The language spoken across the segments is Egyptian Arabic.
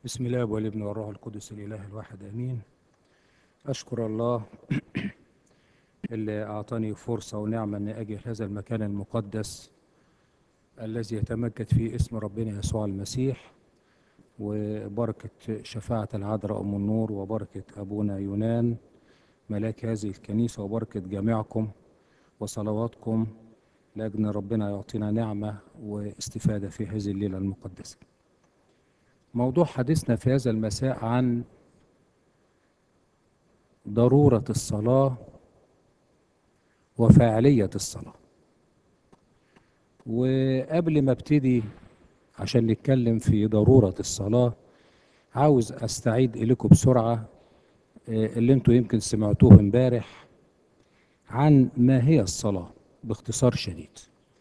بسم الله والابن والروح القدس الإله الواحد آمين أشكر الله اللي أعطاني فرصة ونعمة أن أجي هذا المكان المقدس الذي يتمجد فيه اسم ربنا يسوع المسيح وبركة شفاعة العذراء أم النور وبركة أبونا يونان ملاك هذه الكنيسة وبركة جميعكم وصلواتكم لأجل ربنا يعطينا نعمة واستفادة في هذه الليلة المقدسة موضوع حديثنا في هذا المساء عن ضرورة الصلاة وفاعلية الصلاة وقبل ما ابتدي عشان نتكلم في ضرورة الصلاة عاوز استعيد إليكم بسرعة اللي انتوا يمكن سمعتوه امبارح عن ما هي الصلاة باختصار شديد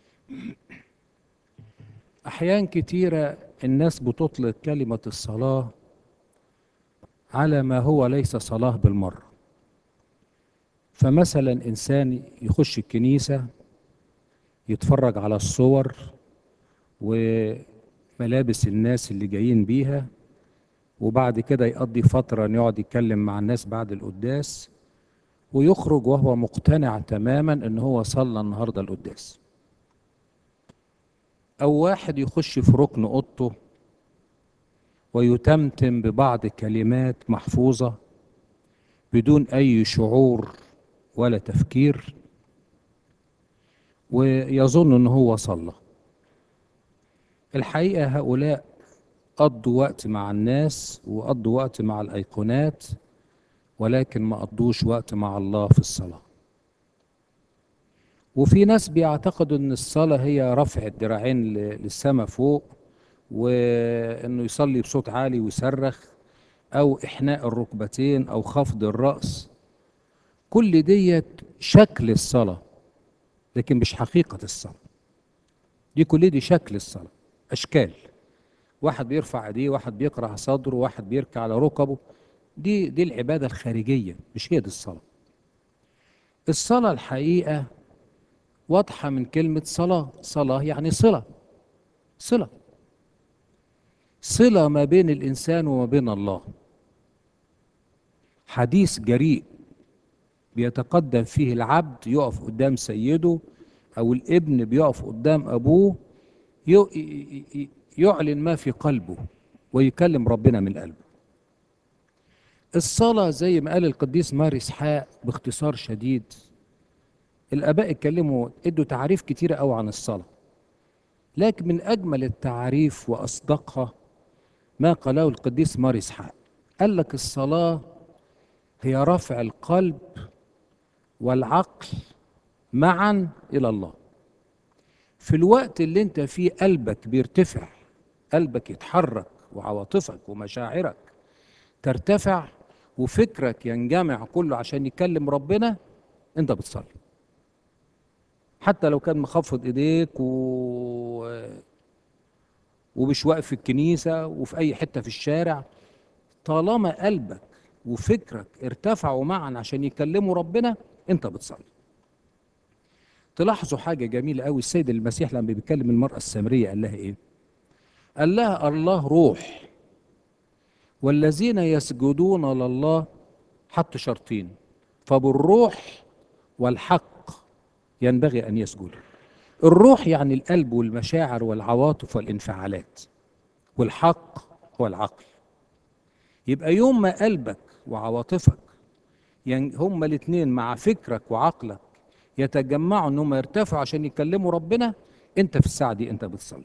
أحيان كتيرة الناس بتطلق كلمة الصلاة على ما هو ليس صلاة بالمرة فمثلا إنسان يخش الكنيسة يتفرج على الصور وملابس الناس اللي جايين بيها وبعد كده يقضي فترة يقعد يتكلم مع الناس بعد القداس ويخرج وهو مقتنع تماما ان هو صلى النهارده القداس او واحد يخش في ركن اوضته ويتمتم ببعض كلمات محفوظه بدون اي شعور ولا تفكير ويظن ان هو صلى الحقيقه هؤلاء قضوا وقت مع الناس وقضوا وقت مع الايقونات ولكن ما قضوش وقت مع الله في الصلاة وفي ناس بيعتقدوا ان الصلاة هي رفع الدراعين للسماء فوق وانه يصلي بصوت عالي ويصرخ او احناء الركبتين او خفض الرأس كل ديت شكل الصلاة لكن مش حقيقة الصلاة دي كل دي شكل الصلاة اشكال واحد بيرفع ايديه واحد بيقرع صدره واحد بيركع على ركبه دي دي العبادة الخارجية مش هي دي الصلاة الصلاة الحقيقة واضحة من كلمة صلاة صلاة يعني صلة صلة صلة ما بين الإنسان وما بين الله حديث جريء بيتقدم فيه العبد يقف قدام سيده أو الابن بيقف قدام أبوه يعلن ما في قلبه ويكلم ربنا من قلبه الصلاة زي ما قال القديس مار إسحاق باختصار شديد الآباء اتكلموا ادوا تعريف كتير قوي عن الصلاة لكن من أجمل التعريف وأصدقها ما قاله القديس مار إسحاق قال لك الصلاة هي رفع القلب والعقل معا إلى الله في الوقت اللي انت فيه قلبك بيرتفع قلبك يتحرك وعواطفك ومشاعرك ترتفع وفكرك ينجمع كله عشان يكلم ربنا انت بتصلي حتى لو كان مخفض ايديك و... ومش واقف في الكنيسة وفي أي حتة في الشارع طالما قلبك وفكرك ارتفعوا معا عشان يكلموا ربنا انت بتصلي تلاحظوا حاجة جميلة قوي السيد المسيح لما بيكلم المرأة السامرية قال لها ايه قال لها الله روح والذين يسجدون لله حط شرطين فبالروح والحق ينبغي ان يسجدوا الروح يعني القلب والمشاعر والعواطف والانفعالات والحق هو العقل يبقى يوم ما قلبك وعواطفك يعني هما الاثنين مع فكرك وعقلك يتجمعوا ان هم يرتفعوا عشان يكلموا ربنا انت في الساعه دي انت بتصلي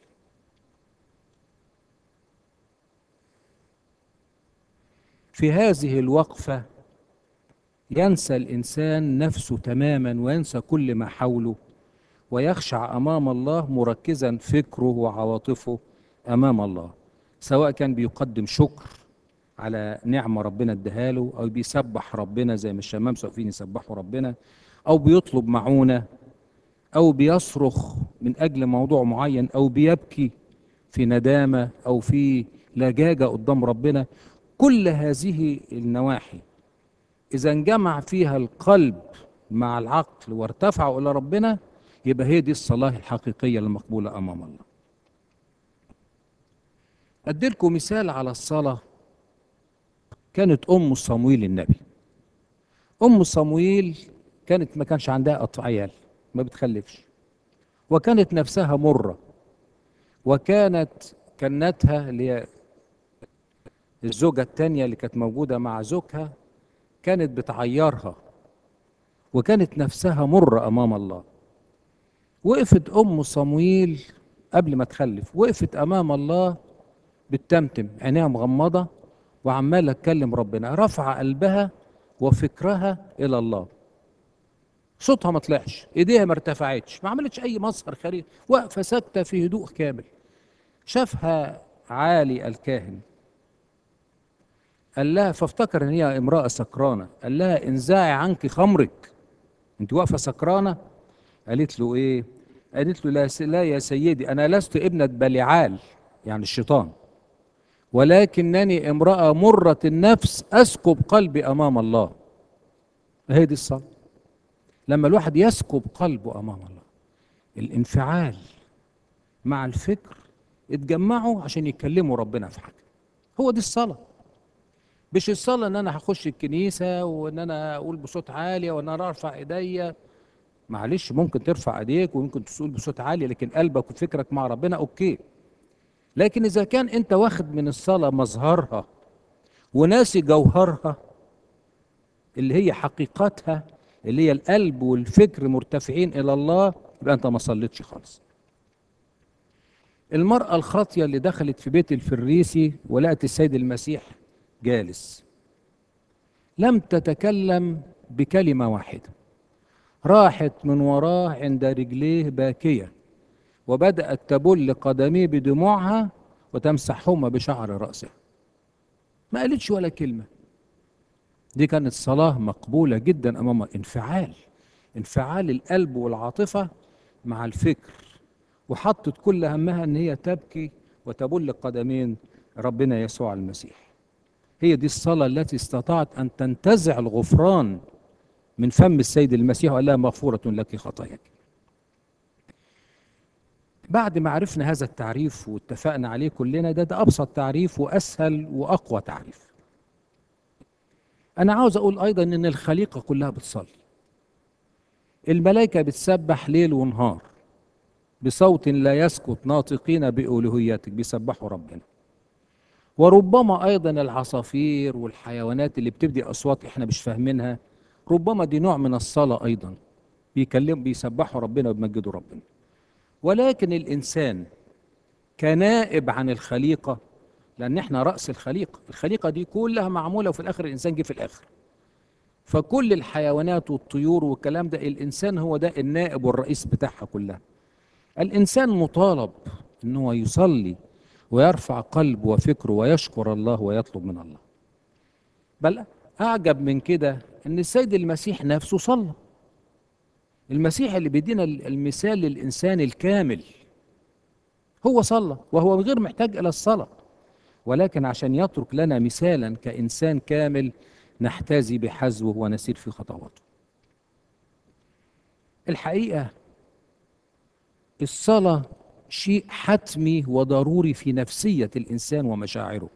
في هذه الوقفة ينسى الإنسان نفسه تماما وينسى كل ما حوله ويخشع أمام الله مركزا فكره وعواطفه أمام الله سواء كان بيقدم شكر على نعمة ربنا اداها أو بيسبح ربنا زي ما الشمام واقفين يسبحوا ربنا أو بيطلب معونة أو بيصرخ من أجل موضوع معين أو بيبكي في ندامة أو في لجاجة قدام ربنا كل هذه النواحي إذا انجمع فيها القلب مع العقل وارتفعوا إلى ربنا يبقى هي دي الصلاة الحقيقية المقبولة أمام الله أديلكم مثال على الصلاة كانت أم صمويل النبي أم صمويل كانت ما كانش عندها أط- عيال ما بتخلفش وكانت نفسها مرة وكانت كنتها اللي هي الزوجة التانية اللي كانت موجودة مع زوجها كانت بتعيرها وكانت نفسها مرة أمام الله وقفت أم صمويل قبل ما تخلف وقفت أمام الله بالتمتم عينيها مغمضة وعمالة تكلم ربنا رفع قلبها وفكرها إلى الله صوتها ما طلعش ايديها ما ارتفعتش ما عملتش اي مظهر خارجي واقفه ساكته في هدوء كامل شافها عالي الكاهن قال لها فافتكر ان هي امراه سكرانه قال لها انزعي عنك خمرك انت واقفه سكرانه قالت له ايه قالت له لا, س- لا يا سيدي انا لست ابنه بليعال يعني الشيطان ولكنني امراه مره النفس اسكب قلبي امام الله هي دي الصلاه لما الواحد يسكب قلبه امام الله الانفعال مع الفكر اتجمعوا عشان يكلموا ربنا في حاجه هو دي الصلاه مش الصلاه ان انا هخش الكنيسه وان انا اقول بصوت عالي وان انا ارفع ايديا معلش ممكن ترفع ايديك وممكن تقول بصوت عالي لكن قلبك وفكرك مع ربنا اوكي لكن اذا كان انت واخد من الصلاه مظهرها وناسي جوهرها اللي هي حقيقتها اللي هي القلب والفكر مرتفعين الى الله يبقى انت ما صليتش خالص المرأة الخاطية اللي دخلت في بيت الفريسي ولقت السيد المسيح جالس لم تتكلم بكلمة واحدة راحت من وراه عند رجليه باكية وبدأت تبل قدميه بدموعها وتمسحهما بشعر رأسها ما قالتش ولا كلمة دي كانت صلاة مقبولة جدا أمام انفعال انفعال القلب والعاطفة مع الفكر وحطت كل همها ان هي تبكي وتبل قدمين ربنا يسوع المسيح هي دي الصلاة التي استطاعت أن تنتزع الغفران من فم السيد المسيح وقال لها مغفورة لك خطاياك بعد ما عرفنا هذا التعريف واتفقنا عليه كلنا ده ده أبسط تعريف وأسهل وأقوى تعريف أنا عاوز أقول أيضا إن الخليقة كلها بتصلي الملائكة بتسبح ليل ونهار بصوت لا يسكت ناطقين بألوهيتك بيسبحوا ربنا وربما أيضا العصافير والحيوانات اللي بتبدي أصوات إحنا مش فاهمينها ربما دي نوع من الصلاة أيضا بيكلم بيسبحوا ربنا وبيمجدوا ربنا ولكن الإنسان كنائب عن الخليقة لأن إحنا رأس الخليقة الخليقة دي كلها معمولة وفي الآخر الإنسان جه في الآخر فكل الحيوانات والطيور والكلام ده الإنسان هو ده النائب والرئيس بتاعها كلها الإنسان مطالب إن هو يصلي ويرفع قلبه وفكره ويشكر الله ويطلب من الله بل أعجب من كده إن السيد المسيح نفسه صلى المسيح اللي بيدينا المثال للإنسان الكامل هو صلى وهو غير محتاج إلى الصلاة ولكن عشان يترك لنا مثالا كإنسان كامل نحتذي بحذوه ونسير في خطواته الحقيقة الصلاة شيء حتمي وضروري في نفسية الإنسان ومشاعره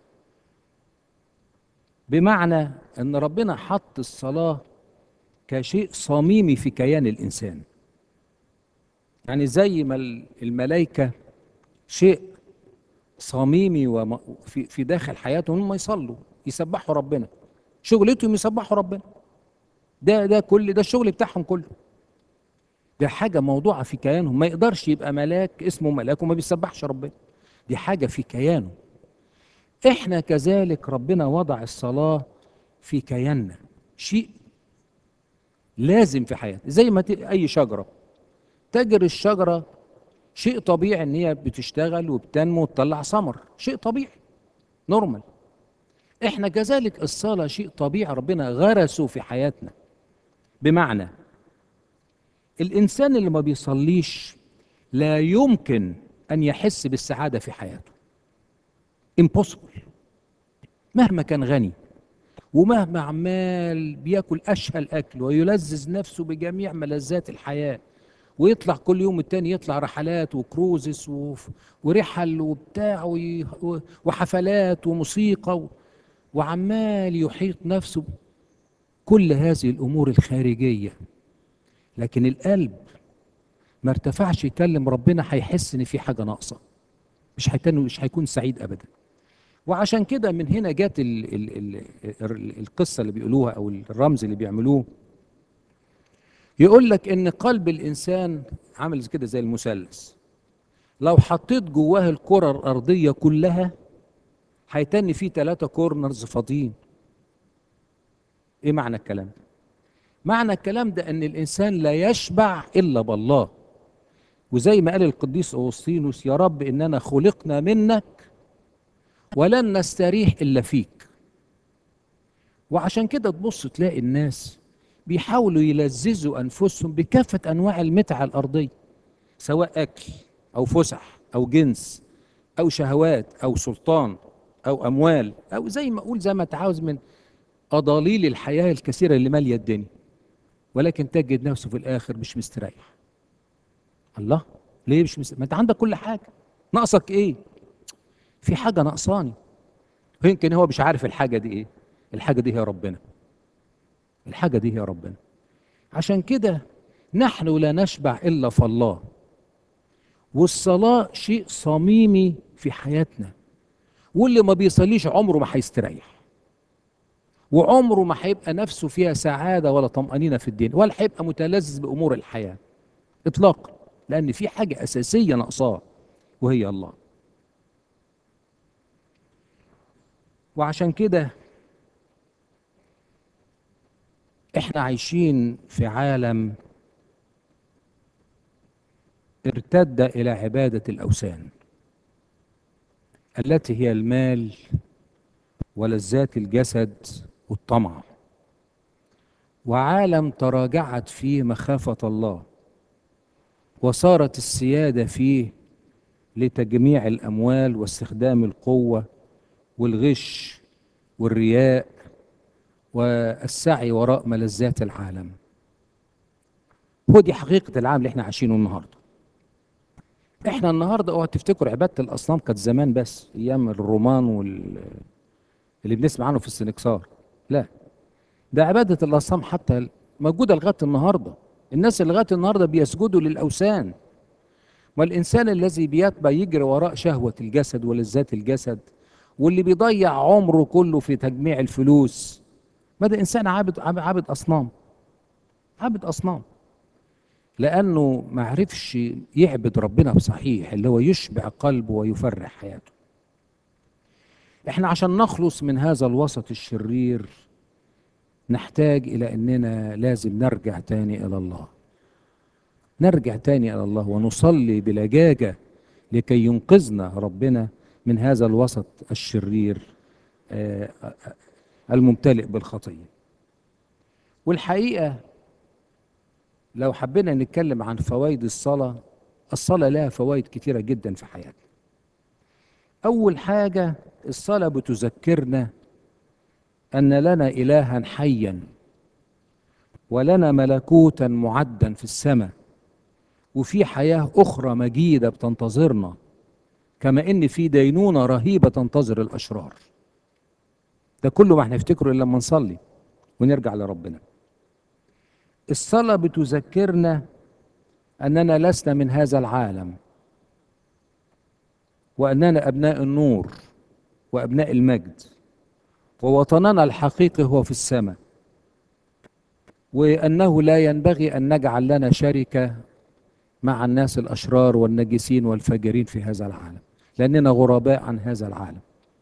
بمعنى أن ربنا حط الصلاة كشيء صميمي في كيان الإنسان يعني زي ما الملائكة شيء صميمي وم- في في داخل حياتهم هم يصلوا يسبحوا ربنا شغلتهم يسبحوا ربنا ده ده كل ده الشغل بتاعهم كله ده حاجة موضوعة في كيانهم ما يقدرش يبقى ملاك اسمه ملاك وما بيسبحش ربنا دي حاجة في كيانه احنا كذلك ربنا وضع الصلاة في كياننا شيء لازم في حياتنا زي ما ت- اي شجرة تجر الشجرة شيء طبيعي ان هي بتشتغل وبتنمو وتطلع ثمر شيء طبيعي نورمال احنا كذلك الصلاة شيء طبيعي ربنا غرسه في حياتنا بمعنى الإنسان اللي ما بيصليش لا يمكن أن يحس بالسعادة في حياته impossible مهما كان غني ومهما عمال بياكل أشهى الأكل ويلذذ نفسه بجميع ملذات الحياة ويطلع كل يوم التاني يطلع رحلات وكروزس وف- ورحل وبتاع وي- و- وحفلات وموسيقى و- وعمال يحيط نفسه كل هذه الامور الخارجيه لكن القلب ما ارتفعش يكلم ربنا هيحس ان في حاجه ناقصه مش هيكون مش هيكون سعيد ابدا وعشان كده من هنا جت ال ال ال ال القصه اللي بيقولوها او الرمز اللي بيعملوه يقول لك ان قلب الانسان عامل كده زي المثلث لو حطيت جواه الكره الارضيه كلها هيتني فيه ثلاثة كورنرز فاضيين ايه معنى الكلام ده معنى الكلام ده ان الانسان لا يشبع الا بالله وزي ما قال القديس اوسطينوس يا رب اننا خلقنا منك ولن نستريح الا فيك وعشان كده تبص تلاقي الناس بيحاولوا يلذذوا انفسهم بكافه انواع المتعه الارضيه سواء اكل او فسح او جنس او شهوات او سلطان او اموال او زي ما اقول زي ما تعاوز من اضاليل الحياه الكثيره اللي ماليه الدنيا ولكن تجد نفسه في الاخر مش مستريح الله ليه مش مستريح ما انت عندك كل حاجه ناقصك ايه في حاجه ناقصاني يمكن هو مش عارف الحاجه دي ايه الحاجه دي هي ربنا الحاجه دي هي ربنا عشان كده نحن لا نشبع الا في الله والصلاه شيء صميمي في حياتنا واللي ما بيصليش عمره ما هيستريح وعمره ما هيبقى نفسه فيها سعاده ولا طمانينه في الدين ولا هيبقى متلذذ بامور الحياه اطلاقا لان في حاجه اساسيه ناقصاه وهي الله وعشان كده احنا عايشين في عالم ارتد الى عباده الاوثان التي هي المال ولذات الجسد والطمع وعالم تراجعت فيه مخافه الله وصارت السياده فيه لتجميع الاموال واستخدام القوه والغش والرياء والسعي وراء ملذات العالم هو دي حقيقة العالم اللي احنا عايشينه النهاردة احنا النهاردة اوعى تفتكروا عبادة الأصنام كانت زمان بس أيام الرومان وال اللي بنسمع عنه في السنكسار لا ده عبادة الأصنام حتى موجودة لغاية النهاردة الناس اللي لغاية النهاردة بيسجدوا للأوثان والإنسان الذي بيتبع يجري وراء شهوة الجسد ولذات الجسد واللي بيضيع عمره كله في تجميع الفلوس ما ده انسان عابد عابد اصنام عابد اصنام لانه ما عرفش يعبد ربنا بصحيح اللي هو يشبع قلبه ويفرح حياته احنا عشان نخلص من هذا الوسط الشرير نحتاج الى اننا لازم نرجع تاني الى الله نرجع تاني الى الله ونصلي بلجاجه لكي ينقذنا ربنا من هذا الوسط الشرير الممتلئ بالخطيه والحقيقه لو حبينا نتكلم عن فوائد الصلاه الصلاه لها فوائد كتيره جدا في حياتنا اول حاجه الصلاه بتذكرنا ان لنا الها حيا ولنا ملكوتا معدا في السماء وفي حياه اخرى مجيده بتنتظرنا كما ان في دينونه رهيبه تنتظر الاشرار ده كله ما هنفتكره الا لما نصلي ونرجع لربنا الصلاه بتذكرنا اننا لسنا من هذا العالم واننا ابناء النور وابناء المجد ووطننا الحقيقي هو في السماء وانه لا ينبغي ان نجعل لنا شركه مع الناس الاشرار والنجسين والفاجرين في هذا العالم لاننا غرباء عن هذا العالم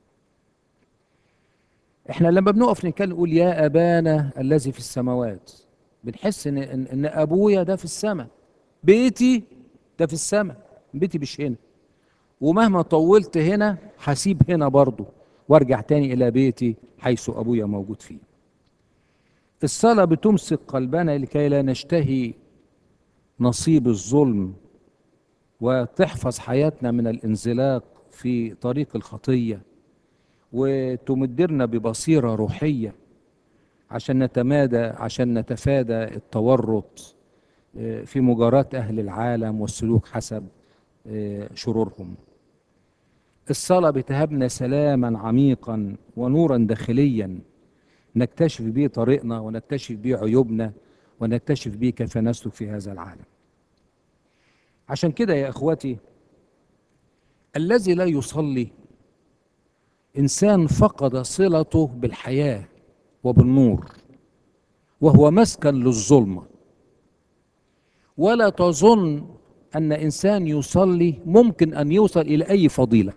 احنا لما بنقف نتكلم نقول يا ابانا الذي في السماوات بنحس ان ان, إن ابويا ده في السماء بيتي ده في السماء بيتي مش هنا ومهما طولت هنا هسيب هنا برضه وارجع تاني الى بيتي حيث ابويا موجود فيه الصلاه بتمسك قلبنا لكي لا نشتهي نصيب الظلم وتحفظ حياتنا من الانزلاق في طريق الخطيه وتمدرنا ببصيره روحيه عشان نتمادى عشان نتفادى التورط في مجاراة أهل العالم والسلوك حسب شرورهم الصلاة بتهبنا سلاما عميقا ونورا داخليا نكتشف به طريقنا ونكتشف به عيوبنا ونكتشف به كيف نسلك في هذا العالم عشان كده يا اخوتي الذي لا يصلي انسان فقد صلته بالحياه وبالنور وهو مسكن للظلمه ولا تظن ان انسان يصلي ممكن ان يوصل الى اي فضيله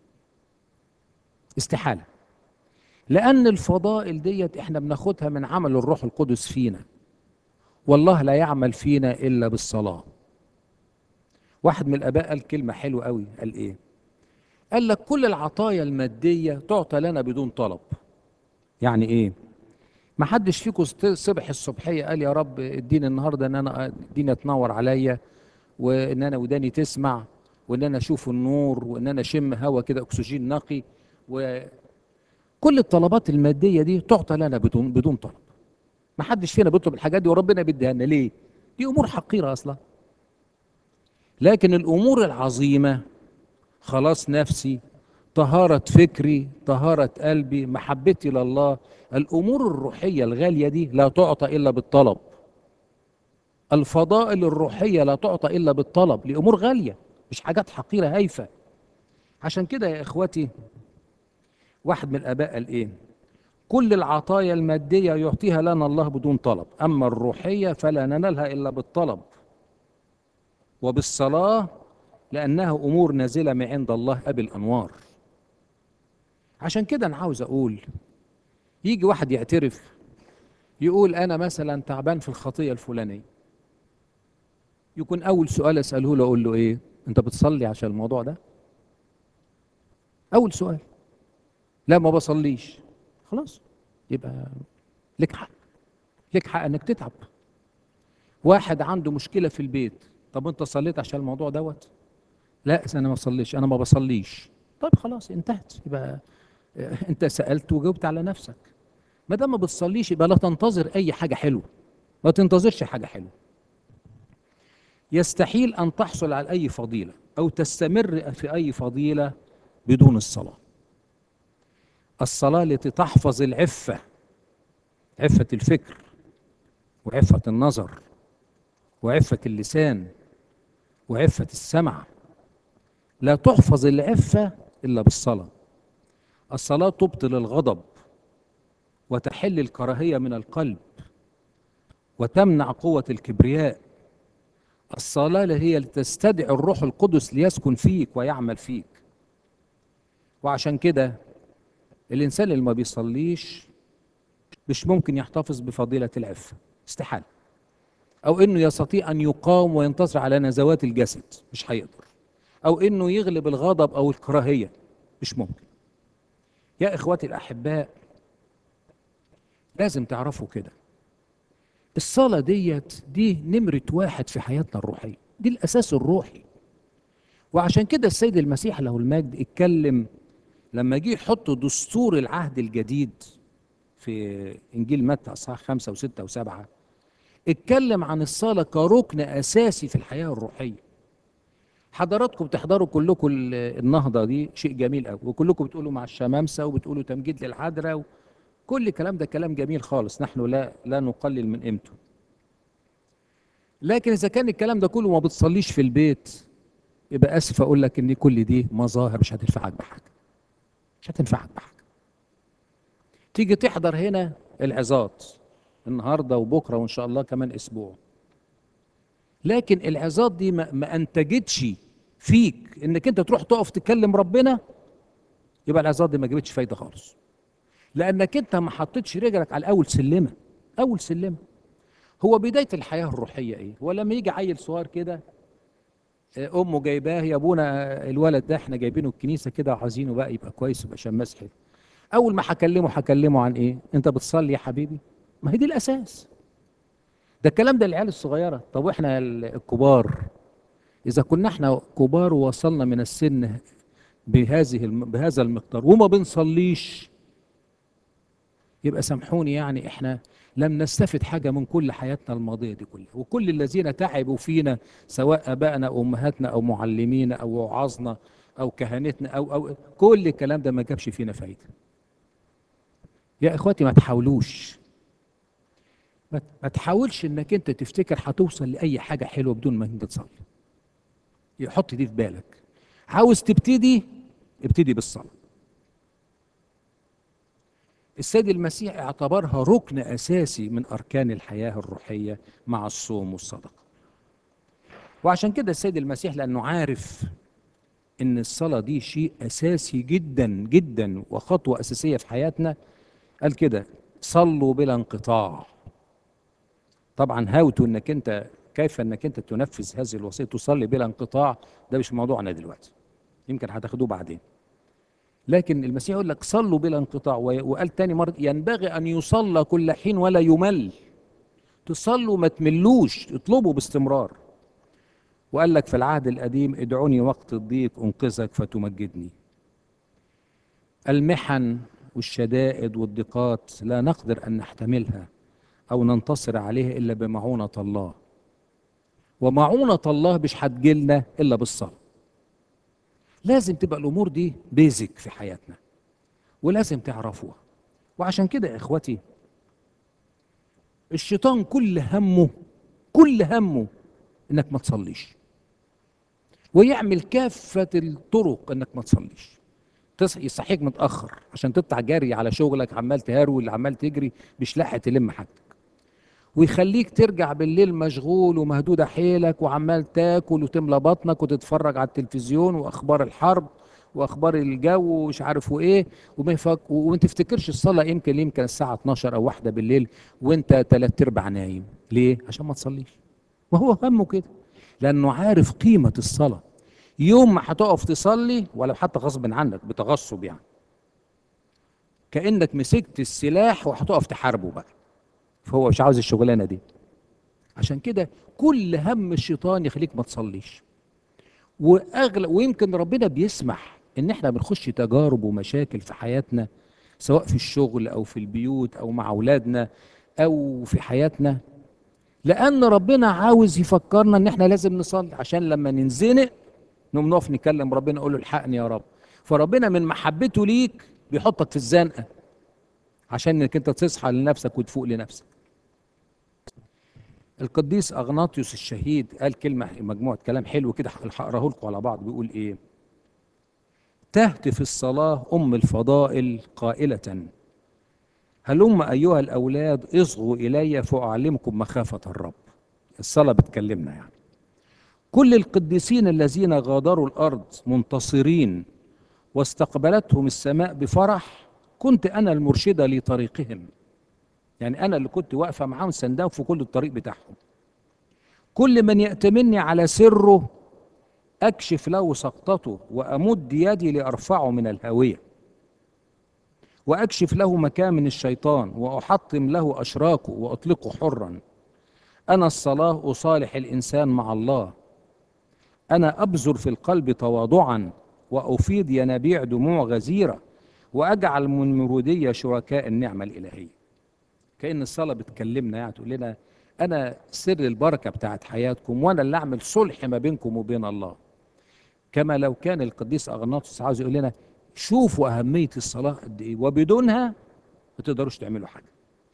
استحاله لان الفضائل ديت احنا بناخدها من عمل الروح القدس فينا والله لا يعمل فينا الا بالصلاه واحد من الاباء قال كلمه حلوه قوي قال ايه قال لك كل العطايا الماديه تعطى لنا بدون طلب يعني ايه ما حدش فيكم صبح الصبحيه قال يا رب اديني النهارده ان انا الدنيا تنور عليا وان انا وداني تسمع وان انا اشوف النور وان انا اشم هواء كده اكسجين نقي وكل الطلبات الماديه دي تعطى لنا بدون بدون طلب ما حدش فينا بيطلب الحاجات دي وربنا بيديها لنا ليه دي امور حقيره اصلا لكن الامور العظيمه خلاص نفسي طهارة فكري طهارة قلبي محبتي لله الأمور الروحية الغالية دي لا تعطى إلا بالطلب الفضائل الروحية لا تعطى إلا بالطلب لأمور غالية مش حاجات حقيرة هايفة عشان كده يا إخوتي واحد من الآباء قال إيه كل العطايا المادية يعطيها لنا الله بدون طلب أما الروحية فلا ننالها إلا بالطلب وبالصلاة لأنها أمور نازلة من عند الله أبي الأنوار عشان كده أنا عاوز أقول يجي واحد يعترف يقول أنا مثلا تعبان في الخطية الفلانية يكون أول سؤال أسأله له أقول له إيه أنت بتصلي عشان الموضوع ده أول سؤال لا ما بصليش خلاص يبقى لك حق لك حق انك تتعب واحد عنده مشكله في البيت طب انت صليت عشان الموضوع دوت لا انا ما بصليش انا ما بصليش طب خلاص انتهت يبقى انت سالت وجاوبت على نفسك ما دام ما بتصليش يبقى لا تنتظر اي حاجه حلوه ما تنتظرش حاجه حلوه يستحيل ان تحصل على اي فضيله او تستمر في اي فضيله بدون الصلاه الصلاه التي تحفظ العفه عفه الفكر وعفه النظر وعفه اللسان وعفه السمع لا تحفظ العفه الا بالصلاه الصلاه تبطل الغضب وتحل الكراهيه من القلب وتمنع قوه الكبرياء الصلاه هي لتستدعي الروح القدس ليسكن فيك ويعمل فيك وعشان كده الانسان اللي ما بيصليش مش ممكن يحتفظ بفضيله العفه استحاله او انه يستطيع ان يقاوم وينتصر على نزوات الجسد مش هيقدر او انه يغلب الغضب او الكراهيه مش ممكن يا اخواتي الاحباء لازم تعرفوا كده الصلاة ديت دي نمرة واحد في حياتنا الروحية دي الأساس الروحي وعشان كده السيد المسيح له المجد اتكلم لما جه يحط دستور العهد الجديد في إنجيل متى أصحاح خمسة وستة وسبعة اتكلم عن الصلاة كركن أساسي في الحياة الروحية حضراتكم بتحضروا كلكم النهضة دي شيء جميل قوي وكلكم بتقولوا مع الشمامسة وبتقولوا تمجيد للحضرة كل الكلام ده كلام جميل خالص نحن لا لا نقلل من قيمته لكن اذا كان الكلام ده كله ما بتصليش في البيت يبقى اسف اقول لك ان كل دي مظاهر مش هتنفعك بحاجه مش هتنفعك بحاجه تيجي تحضر هنا العظات النهارده وبكره وان شاء الله كمان اسبوع لكن العظات دي ما, ما انتجتش فيك انك انت تروح تقف تكلم ربنا يبقى العظات دي ما جابتش فايده خالص لانك انت ما حطيتش رجلك على اول سلمه اول سلمه هو بدايه الحياه الروحيه ايه هو لما يجي عيل صغير كده امه جايباه يا ابونا الولد ده احنا جايبينه الكنيسه كده وعايزينه بقى يبقى كويس ويبقى شماس حلو اول ما هكلمه هكلمه عن ايه انت بتصلي يا حبيبي ما هي دي الاساس ده الكلام ده العيال الصغيره طب واحنا الكبار اذا كنا احنا كبار ووصلنا من السن بهذه بهذا المقدار وما بنصليش يبقى سامحوني يعني احنا لم نستفد حاجة من كل حياتنا الماضية دي كلها وكل الذين تعبوا فينا سواء أبائنا أو أمهاتنا أو معلمينا أو وعظنا او كهنتنا او او كل الكلام ده ما جابش فينا فايده يا اخواتي ما تحاولوش ما ما تحاولش انك انت تفتكر هتوصل لاي حاجه حلوه بدون ما انت تصلي يحط دي في بالك عاوز تبتدي ابتدي بالصلاه السيد المسيح اعتبرها ركن اساسي من اركان الحياه الروحيه مع الصوم والصدقه وعشان كده السيد المسيح لانه عارف ان الصلاه دي شيء اساسي جدا جدا وخطوه اساسيه في حياتنا قال كده صلوا بلا انقطاع طبعا هاوتو انك انت كيف انك انت تنفذ هذه الوصيه تصلي بلا انقطاع ده مش موضوعنا دلوقتي يمكن هتاخدوه بعدين لكن المسيح يقول لك صلوا بلا انقطاع وقال تاني مرة ينبغي أن يصلى كل حين ولا يمل تصلوا ما تملوش اطلبوا باستمرار وقال لك في العهد القديم ادعوني وقت الضيق انقذك فتمجدني المحن والشدائد والضيقات لا نقدر أن نحتملها أو ننتصر عليها إلا بمعونة الله ومعونة الله مش هتجيلنا إلا بالصلاة لازم تبقى الامور دي بيزك في حياتنا ولازم تعرفوها وعشان كده يا اخوتي الشيطان كل همه كل همه انك ما تصليش ويعمل كافة الطرق انك ما تصليش تصحي يصحيك متأخر عشان تطلع جري على شغلك عمال تهرول عمال تجري مش لاحق تلم حاجتك ويخليك ترجع بالليل مشغول ومهدودة حيلك وعمال تاكل وتملى بطنك وتتفرج على التلفزيون واخبار الحرب واخبار الجو ومش عارف وايه وما يفك... وما تفتكرش الصلاه يمكن يمكن الساعه 12 او واحدة بالليل وانت ثلاث ارباع نايم ليه عشان ما تصليش وهو همه كده لانه عارف قيمه الصلاه يوم ما هتقف تصلي ولو حتى غصب عنك بتغصب يعني كانك مسكت السلاح وهتقف تحاربه بقى فهو مش عاوز الشغلانه دي عشان كده كل هم الشيطان يخليك ما تصليش واغلب ويمكن ربنا بيسمح ان احنا بنخش تجارب ومشاكل في حياتنا سواء في الشغل او في البيوت او مع اولادنا او في حياتنا لان ربنا عاوز يفكرنا ان احنا لازم نصلي عشان لما ننزنق نقوم نقف نكلم ربنا نقول له الحقني يا رب فربنا من محبته ليك بيحطك في الزنقه عشان انك انت تصحى لنفسك وتفوق لنفسك القديس اغناطيوس الشهيد قال كلمه مجموعه كلام حلو كده هقراه لكم على بعض بيقول ايه تهتف الصلاه ام الفضائل قائله هلم ايها الاولاد اصغوا الي فاعلمكم مخافه الرب الصلاه بتكلمنا يعني كل القديسين الذين غادروا الارض منتصرين واستقبلتهم السماء بفرح كنت انا المرشده لطريقهم يعني انا اللي كنت واقفه معاهم سندهم في كل الطريق بتاعهم كل من يأتمني على سره اكشف له سقطته وامد يدي لارفعه من الهاويه واكشف له مكامن الشيطان واحطم له اشراكه واطلقه حرا انا الصلاه اصالح الانسان مع الله انا ابذر في القلب تواضعا وافيض ينابيع دموع غزيره واجعل من مروديه شركاء النعمه الالهيه كان الصلاه بتكلمنا يعني تقول لنا انا سر البركه بتاعت حياتكم وانا اللي اعمل صلح ما بينكم وبين الله كما لو كان القديس اغناطوس عاوز يقول لنا شوفوا اهميه الصلاه قد ايه وبدونها ما تقدروش تعملوا حاجه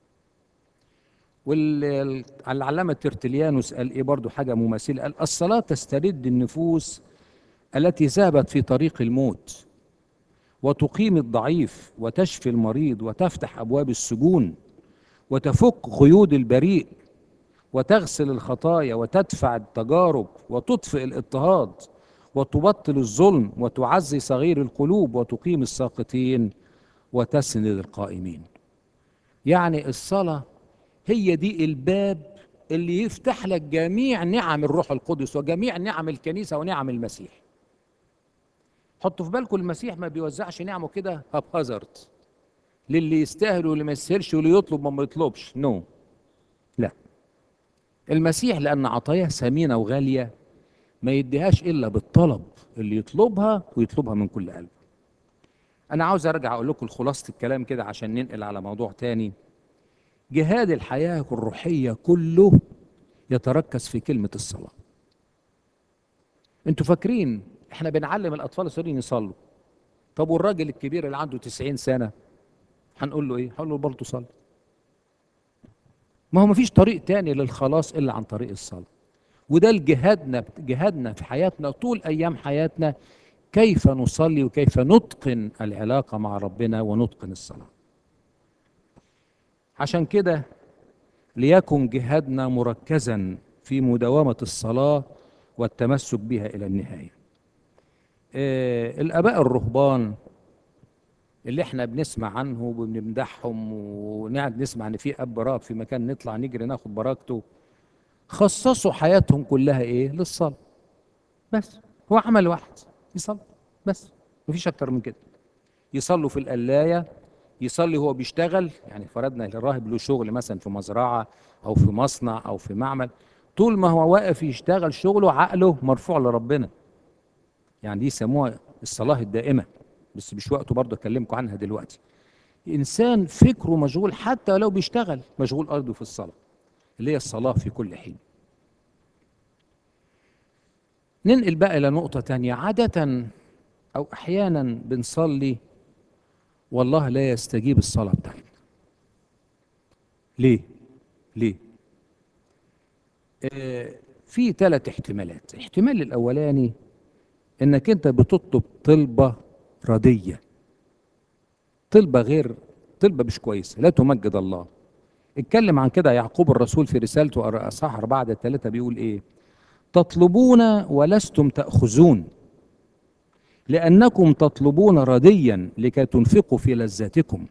والعلامة ترتليانوس قال ايه برضو حاجة مماثلة قال الصلاة تسترد النفوس التي ذهبت في طريق الموت وتقيم الضعيف وتشفي المريض وتفتح أبواب السجون وتفك قيود البريء وتغسل الخطايا وتدفع التجارب وتطفئ الاضطهاد وتبطل الظلم وتعزي صغير القلوب وتقيم الساقطين وتسند القائمين يعني الصلاه هي دي الباب اللي يفتح لك جميع نعم الروح القدس وجميع نعم الكنيسة ونعم المسيح حطوا في بالكم المسيح ما بيوزعش نعمه كده هازارد للي يستاهل واللي ما يستاهلش واللي يطلب ما يطلبش نو no. لا المسيح لأن عطاياه ثمينة وغالية ما يديهاش إلا بالطلب اللي يطلبها ويطلبها من كل قلب أنا عاوز أرجع أقول لكم خلاصة الكلام كده عشان ننقل على موضوع تاني جهاد الحياة الروحية كله يتركز في كلمة الصلاة انتوا فاكرين احنا بنعلم الاطفال الصغيرين يصلوا طب والراجل الكبير اللي عنده 90 سنه هنقول له ايه هنقول له برضه صلي ما هو مفيش طريق تاني للخلاص الا عن طريق الصلاه وده الجهادنا جهادنا في حياتنا طول ايام حياتنا كيف نصلي وكيف نتقن العلاقه مع ربنا ونتقن الصلاه عشان كده ليكن جهادنا مركزا في مداومه الصلاه والتمسك بها الى النهايه آه الاباء الرهبان اللي احنا بنسمع عنه وبنمدحهم ونقعد نسمع ان في اب راهب في مكان نطلع نجري ناخد بركته خصصوا حياتهم كلها ايه للصلاه بس هو عمل واحد يصلي بس مفيش اكتر من كده يصلوا في القلايه يصلي هو بيشتغل يعني فرضنا الراهب له شغل مثلا في مزرعه او في مصنع او في معمل طول ما هو واقف يشتغل شغله عقله مرفوع لربنا يعني دي يسموها الصلاه الدائمه بس مش وقته برضه اكلمكم عنها دلوقتي انسان فكره مشغول حتى لو بيشتغل مشغول ارضه في الصلاه اللي هي الصلاه في كل حين ننقل بقى الى نقطه تانية عاده او احيانا بنصلي والله لا يستجيب الصلاه بتاعتنا ليه ليه آه في ثلاث احتمالات الاحتمال الاولاني انك انت بتطلب طلبه رديه طلبه غير طلبه مش كويسه لا تمجد الله اتكلم عن كده يعقوب الرسول في رسالته اصحاح أربعة الثلاثة بيقول ايه تطلبون ولستم تأخذون لأنكم تطلبون رديا لكي تنفقوا في لذاتكم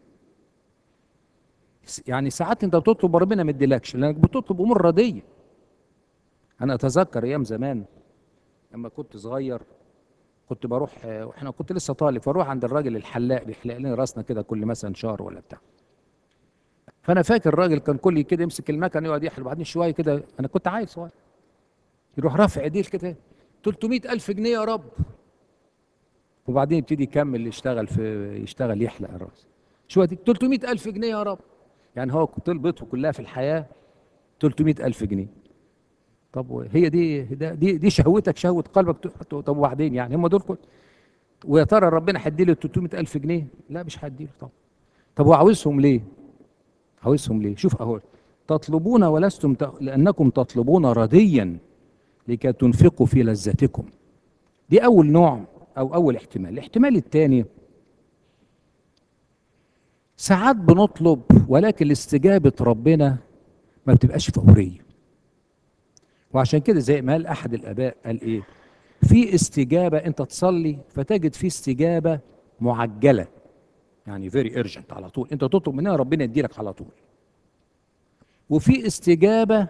يعني ساعات انت بتطلب ربنا ما يديلكش لانك بتطلب امور رديه انا اتذكر ايام زمان لما كنت صغير كنت بروح واحنا كنت لسه طالب فاروح عند الراجل الحلاق بيحلق لنا راسنا كده كل مثلا شهر ولا بتاع فانا فاكر الراجل كان كل كده يمسك المكنه يقعد يحلق بعدين شويه كده انا كنت عيل صغير يروح رافع ايديه كده 300 ألف جنيه يا رب وبعدين يبتدي يكمل يشتغل في يشتغل يحلق الراس شويه 300 ألف جنيه يا رب يعني هو طلبته كلها في الحياه 300 ألف جنيه طب هي دي دي دي شهوتك شهوه قلبك طب وبعدين يعني هم دول كل ويا ترى ربنا هيدي له 300 ألف جنيه؟ لا مش هيدي له طبعا طب هو عاوزهم ليه؟ عاوزهم ليه؟ شوف اهو تطلبون ولستم ت... لانكم تطلبون رديا لكي تنفقوا في لذتكم دي اول نوع او اول احتمال الاحتمال الثاني ساعات بنطلب ولكن استجابه ربنا ما بتبقاش فوريه وعشان كده زي ما قال احد الاباء قال ايه في استجابه انت تصلي فتجد في استجابه معجله يعني فيري ايرجنت على طول انت تطلب منها ربنا يديلك على طول وفي استجابه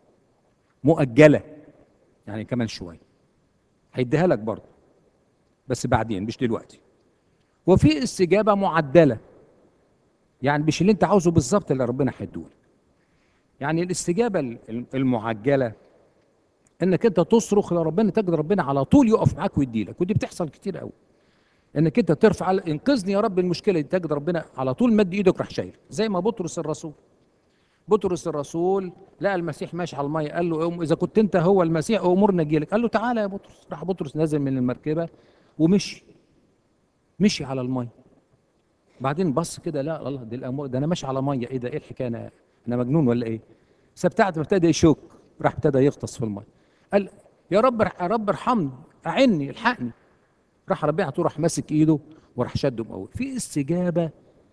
مؤجله يعني كمان شويه هيديها لك برضه بس بعدين مش دلوقتي وفي استجابه معدله يعني مش اللي انت عاوزه بالظبط اللي ربنا هيديهولك يعني الاستجابه المعجله انك انت تصرخ لربنا تجد ربنا على طول يقف معاك ويديلك ودي بتحصل كتير قوي انك انت ترفع انقذني يا رب المشكله دي تجد ربنا على طول مد ايدك راح شايل زي ما بطرس الرسول بطرس الرسول لقى المسيح ماشي على الميه قال له اذا كنت انت هو المسيح امرنا اجيلك قال له تعالى يا بطرس راح بطرس نازل من المركبه ومشي مشي على الميه بعدين بص كده لا الله دي الامور ده انا ماشي على ميه ايه ده ايه الحكايه انا انا مجنون ولا ايه سبتعت ابتدى يشك راح ابتدى يغطس في الميه قال يا رب يا رب ارحمني اعني الحقني راح ربنا على طول راح ماسك ايده وراح شده مقوي في استجابه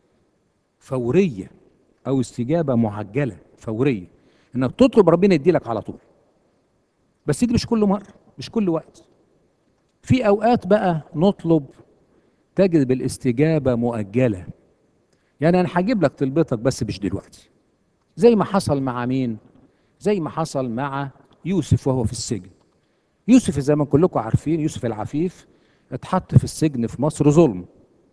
فوريه او استجابه معجله فوريه انك تطلب ربنا يديلك على طول بس دي مش كل مره مش كل وقت في اوقات بقى نطلب تجد بالاستجابه مؤجله يعني انا هجيب لك طلبتك بس مش دلوقتي زي ما حصل مع مين زي ما حصل مع يوسف وهو في السجن يوسف زي ما كلكم عارفين يوسف العفيف اتحط في السجن في مصر ظلم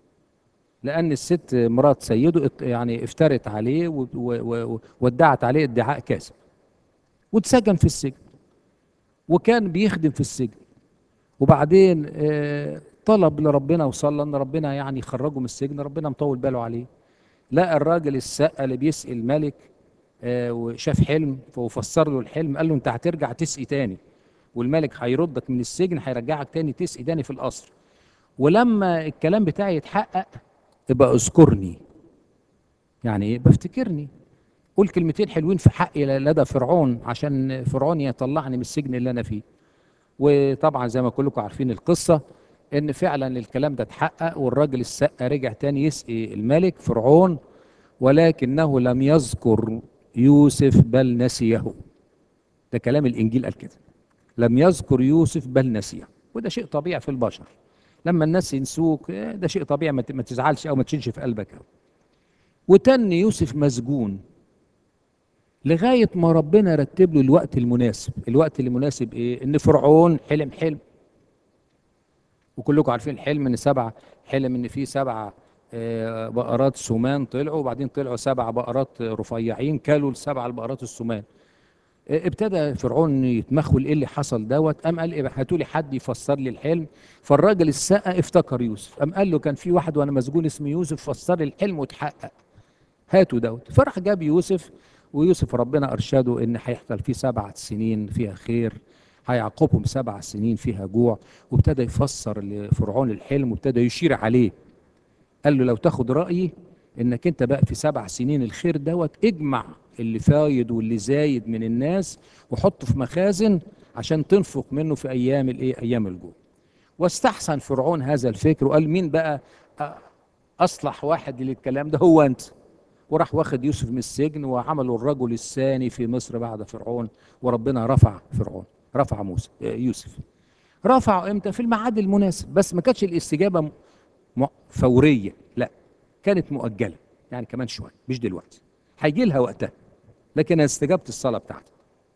لان الست مرات سيده يعني افترت عليه وادعت عليه ادعاء كاذب واتسجن في السجن وكان بيخدم في السجن وبعدين طلب لربنا وصلى ان ربنا يعني يخرجه من السجن ربنا مطول باله عليه لقى الراجل السقه اللي بيسقي الملك وشاف حلم وفسر له الحلم قال له انت هترجع تسقي تاني والملك هيردك من السجن هيرجعك تاني تسقي تاني في القصر ولما الكلام بتاعي يتحقق ابقى اذكرني يعني ايه بفتكرني قول كلمتين حلوين في حقي لدى فرعون عشان فرعون يطلعني من السجن اللي انا فيه وطبعا زي ما كلكم عارفين القصه ان فعلا الكلام ده اتحقق والراجل السقا رجع تاني يسقي الملك فرعون ولكنه لم يذكر يوسف بل نسيه ده كلام الانجيل قال كده لم يذكر يوسف بل نسيه وده شيء طبيعي في البشر لما الناس ينسوك ده شيء طبيعي ما تزعلش او ما تشيلش في قلبك أو. وتن يوسف مسجون لغاية ما ربنا رتب له الوقت المناسب الوقت المناسب ايه ان فرعون حلم حلم وكلكم عارفين الحلم ان سبع حلم ان في سبع بقرات سمان طلعوا وبعدين طلعوا سبع بقرات رفيعين كلوا السبع البقرات السمان ابتدى فرعون يتمخول ايه اللي حصل دوت قام قال ايه هاتوا لي حد يفسر لي الحلم فالراجل السقا افتكر يوسف قام قال له كان في واحد وانا مسجون اسمه يوسف فسر لي الحلم واتحقق هاتوا دوت فراح جاب يوسف ويوسف ربنا ارشده ان هيحصل فيه سبع سنين فيها خير هيعقبهم سبع سنين فيها جوع وابتدى يفسر لفرعون الحلم وابتدى يشير عليه قال له لو تاخد رايي انك انت بقى في سبع سنين الخير دوت اجمع اللي فايض واللي زايد من الناس وحطه في مخازن عشان تنفق منه في ايام الايه ايام الجوع واستحسن فرعون هذا الفكر وقال مين بقى اصلح واحد للكلام ده هو انت وراح واخد يوسف من السجن وعملوا الرجل الثاني في مصر بعد فرعون وربنا رفع فرعون رفع موسى يوسف رفعه امتى في الميعاد المناسب بس ما كانتش الاستجابه فوريه لا كانت مؤجله يعني كمان شويه مش دلوقتي هيجي لها وقتها لكن استجابه الصلاه بتاعتك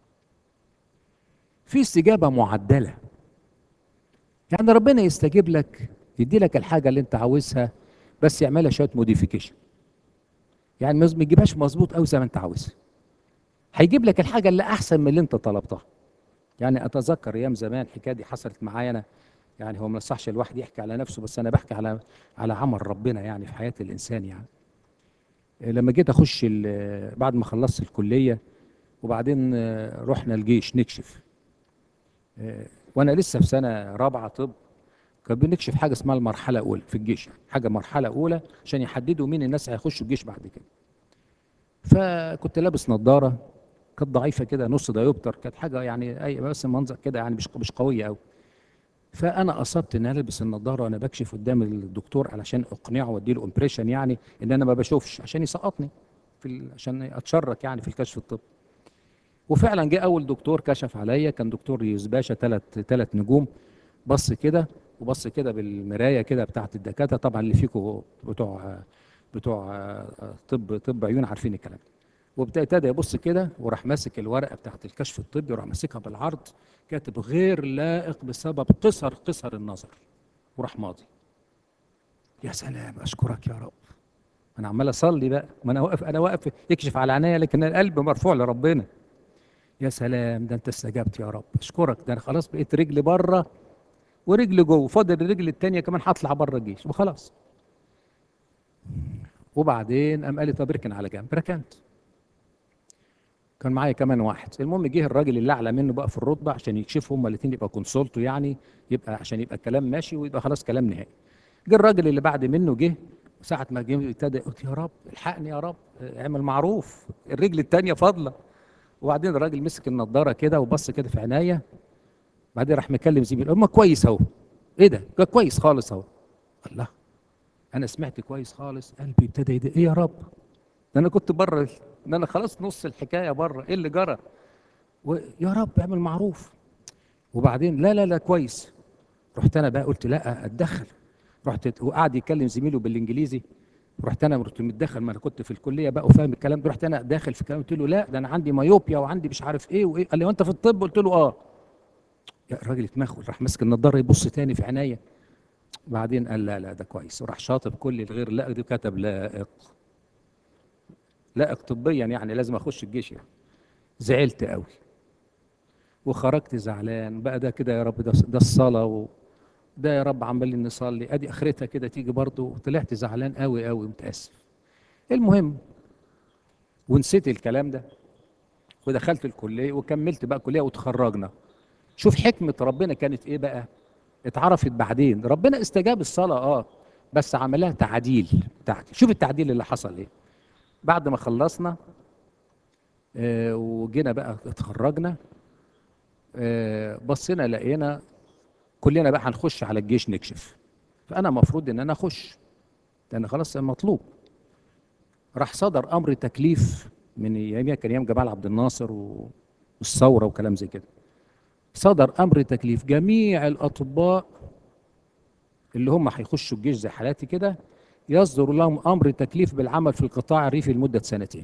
في استجابه معدله يعني ربنا يستجيب لك يدي لك الحاجه اللي انت عاوزها بس يعملها شويه موديفيكيشن يعني ما تجيبهاش مظبوط قوي زي ما انت عاوزها هيجيب لك الحاجه اللي احسن من اللي انت طلبتها يعني اتذكر ايام زمان الحكايه دي حصلت معايا انا يعني هو ما يصحش الواحد يحكي على نفسه بس انا بحكي على على عمل ربنا يعني في حياه الانسان يعني لما جيت اخش بعد ما خلصت الكليه وبعدين رحنا الجيش نكشف وانا لسه في سنه رابعه طب كان بنكشف حاجه اسمها المرحله الاولى في الجيش يعني حاجه مرحله اولى عشان يحددوا مين الناس هيخشوا الجيش بعد كده فكنت لابس نظاره كانت ضعيفه كده نص دايوبتر كانت حاجه يعني اي بس منظر كده يعني مش مش قويه قوي فانا قصدت ان انا البس النظاره وانا بكشف قدام الدكتور علشان اقنعه وادي له امبريشن يعني ان انا ما بشوفش عشان يسقطني في ال... عشان اتشرك يعني في الكشف الطبي وفعلا جه اول دكتور كشف عليا كان دكتور يوسف باشا ثلاث ثلاث نجوم بص كده وبص كده بالمرايه كده بتاعت الدكاتره طبعا اللي فيكم بتوع بتوع طب طب عيون عارفين الكلام ده وابتدى يبص كده وراح ماسك الورقه بتاعت الكشف الطبي وراح ماسكها بالعرض كاتب غير لائق بسبب قصر قصر النظر وراح ماضي يا سلام اشكرك يا رب انا عمال اصلي بقى ما انا واقف انا واقف يكشف على عينيا لكن القلب مرفوع لربنا يا سلام ده انت استجبت يا رب اشكرك ده انا خلاص بقيت رجلي بره ورجلي جوه فاضل الرجل الثانيه كمان هطلع بره الجيش وخلاص وبعدين قام قال لي طب اركن على جنب ركنت كان معايا كمان واحد المهم جه الراجل اللي اعلى منه بقى في الرتبه عشان يكشفوا هما الاثنين يبقى كونسولتو يعني يبقى عشان يبقى الكلام ماشي ويبقى خلاص كلام نهائي جه الراجل اللي بعد منه جه ساعة ما جه ابتدى قلت يا رب الحقني يا رب اعمل معروف الرجل الثانيه فاضله وبعدين الراجل مسك النضاره كده وبص كده في عينيا بعدين راح مكلم زميله اما كويس اهو ايه ده ده كويس خالص اهو الله انا سمعت كويس خالص قلبي ابتدى يدق ايه يا رب ده انا كنت بره ده انا خلاص نص الحكايه بره ايه اللي جرى ويا رب اعمل معروف وبعدين لا لا لا كويس رحت انا بقى قلت لا اتدخل رحت وقعد يكلم زميله بالانجليزي رحت انا رحت متدخل ما انا كنت في الكليه بقى وفاهم الكلام ده رحت انا داخل في الكلام قلت له لا ده انا عندي مايوبيا وعندي مش عارف ايه وايه قال لي وانت في الطب قلت له اه يا الراجل اتمخل راح ماسك النضاره يبص تاني في عينيا بعدين قال لا لا ده كويس وراح شاطب كل الغير لائق دي كتب لائق لائق طبيا يعني لازم اخش الجيش يعني زعلت قوي وخرجت زعلان بقى ده كده يا رب ده, ده الصلاه و ده يا رب عمالين نصلي ادي اخرتها كده تيجي برضه وطلعت زعلان قوي قوي متاسف المهم ونسيت الكلام ده ودخلت الكليه وكملت بقى كليه وتخرجنا شوف حكمة ربنا كانت ايه بقى اتعرفت بعدين ربنا استجاب الصلاة اه بس عملها تعديل تعديل شوف التعديل اللي حصل ايه بعد ما خلصنا آه وجينا بقى اتخرجنا آه بصينا لقينا كلنا بقى هنخش على الجيش نكشف فانا المفروض ان انا اخش لان خلاص مطلوب راح صدر امر تكليف من ايامها كان ايام جمال عبد الناصر والثوره وكلام زي كده صدر امر تكليف جميع الاطباء اللي هم هيخشوا الجيش زي حالاتي كده يصدر لهم امر تكليف بالعمل في القطاع الريفي لمده سنتين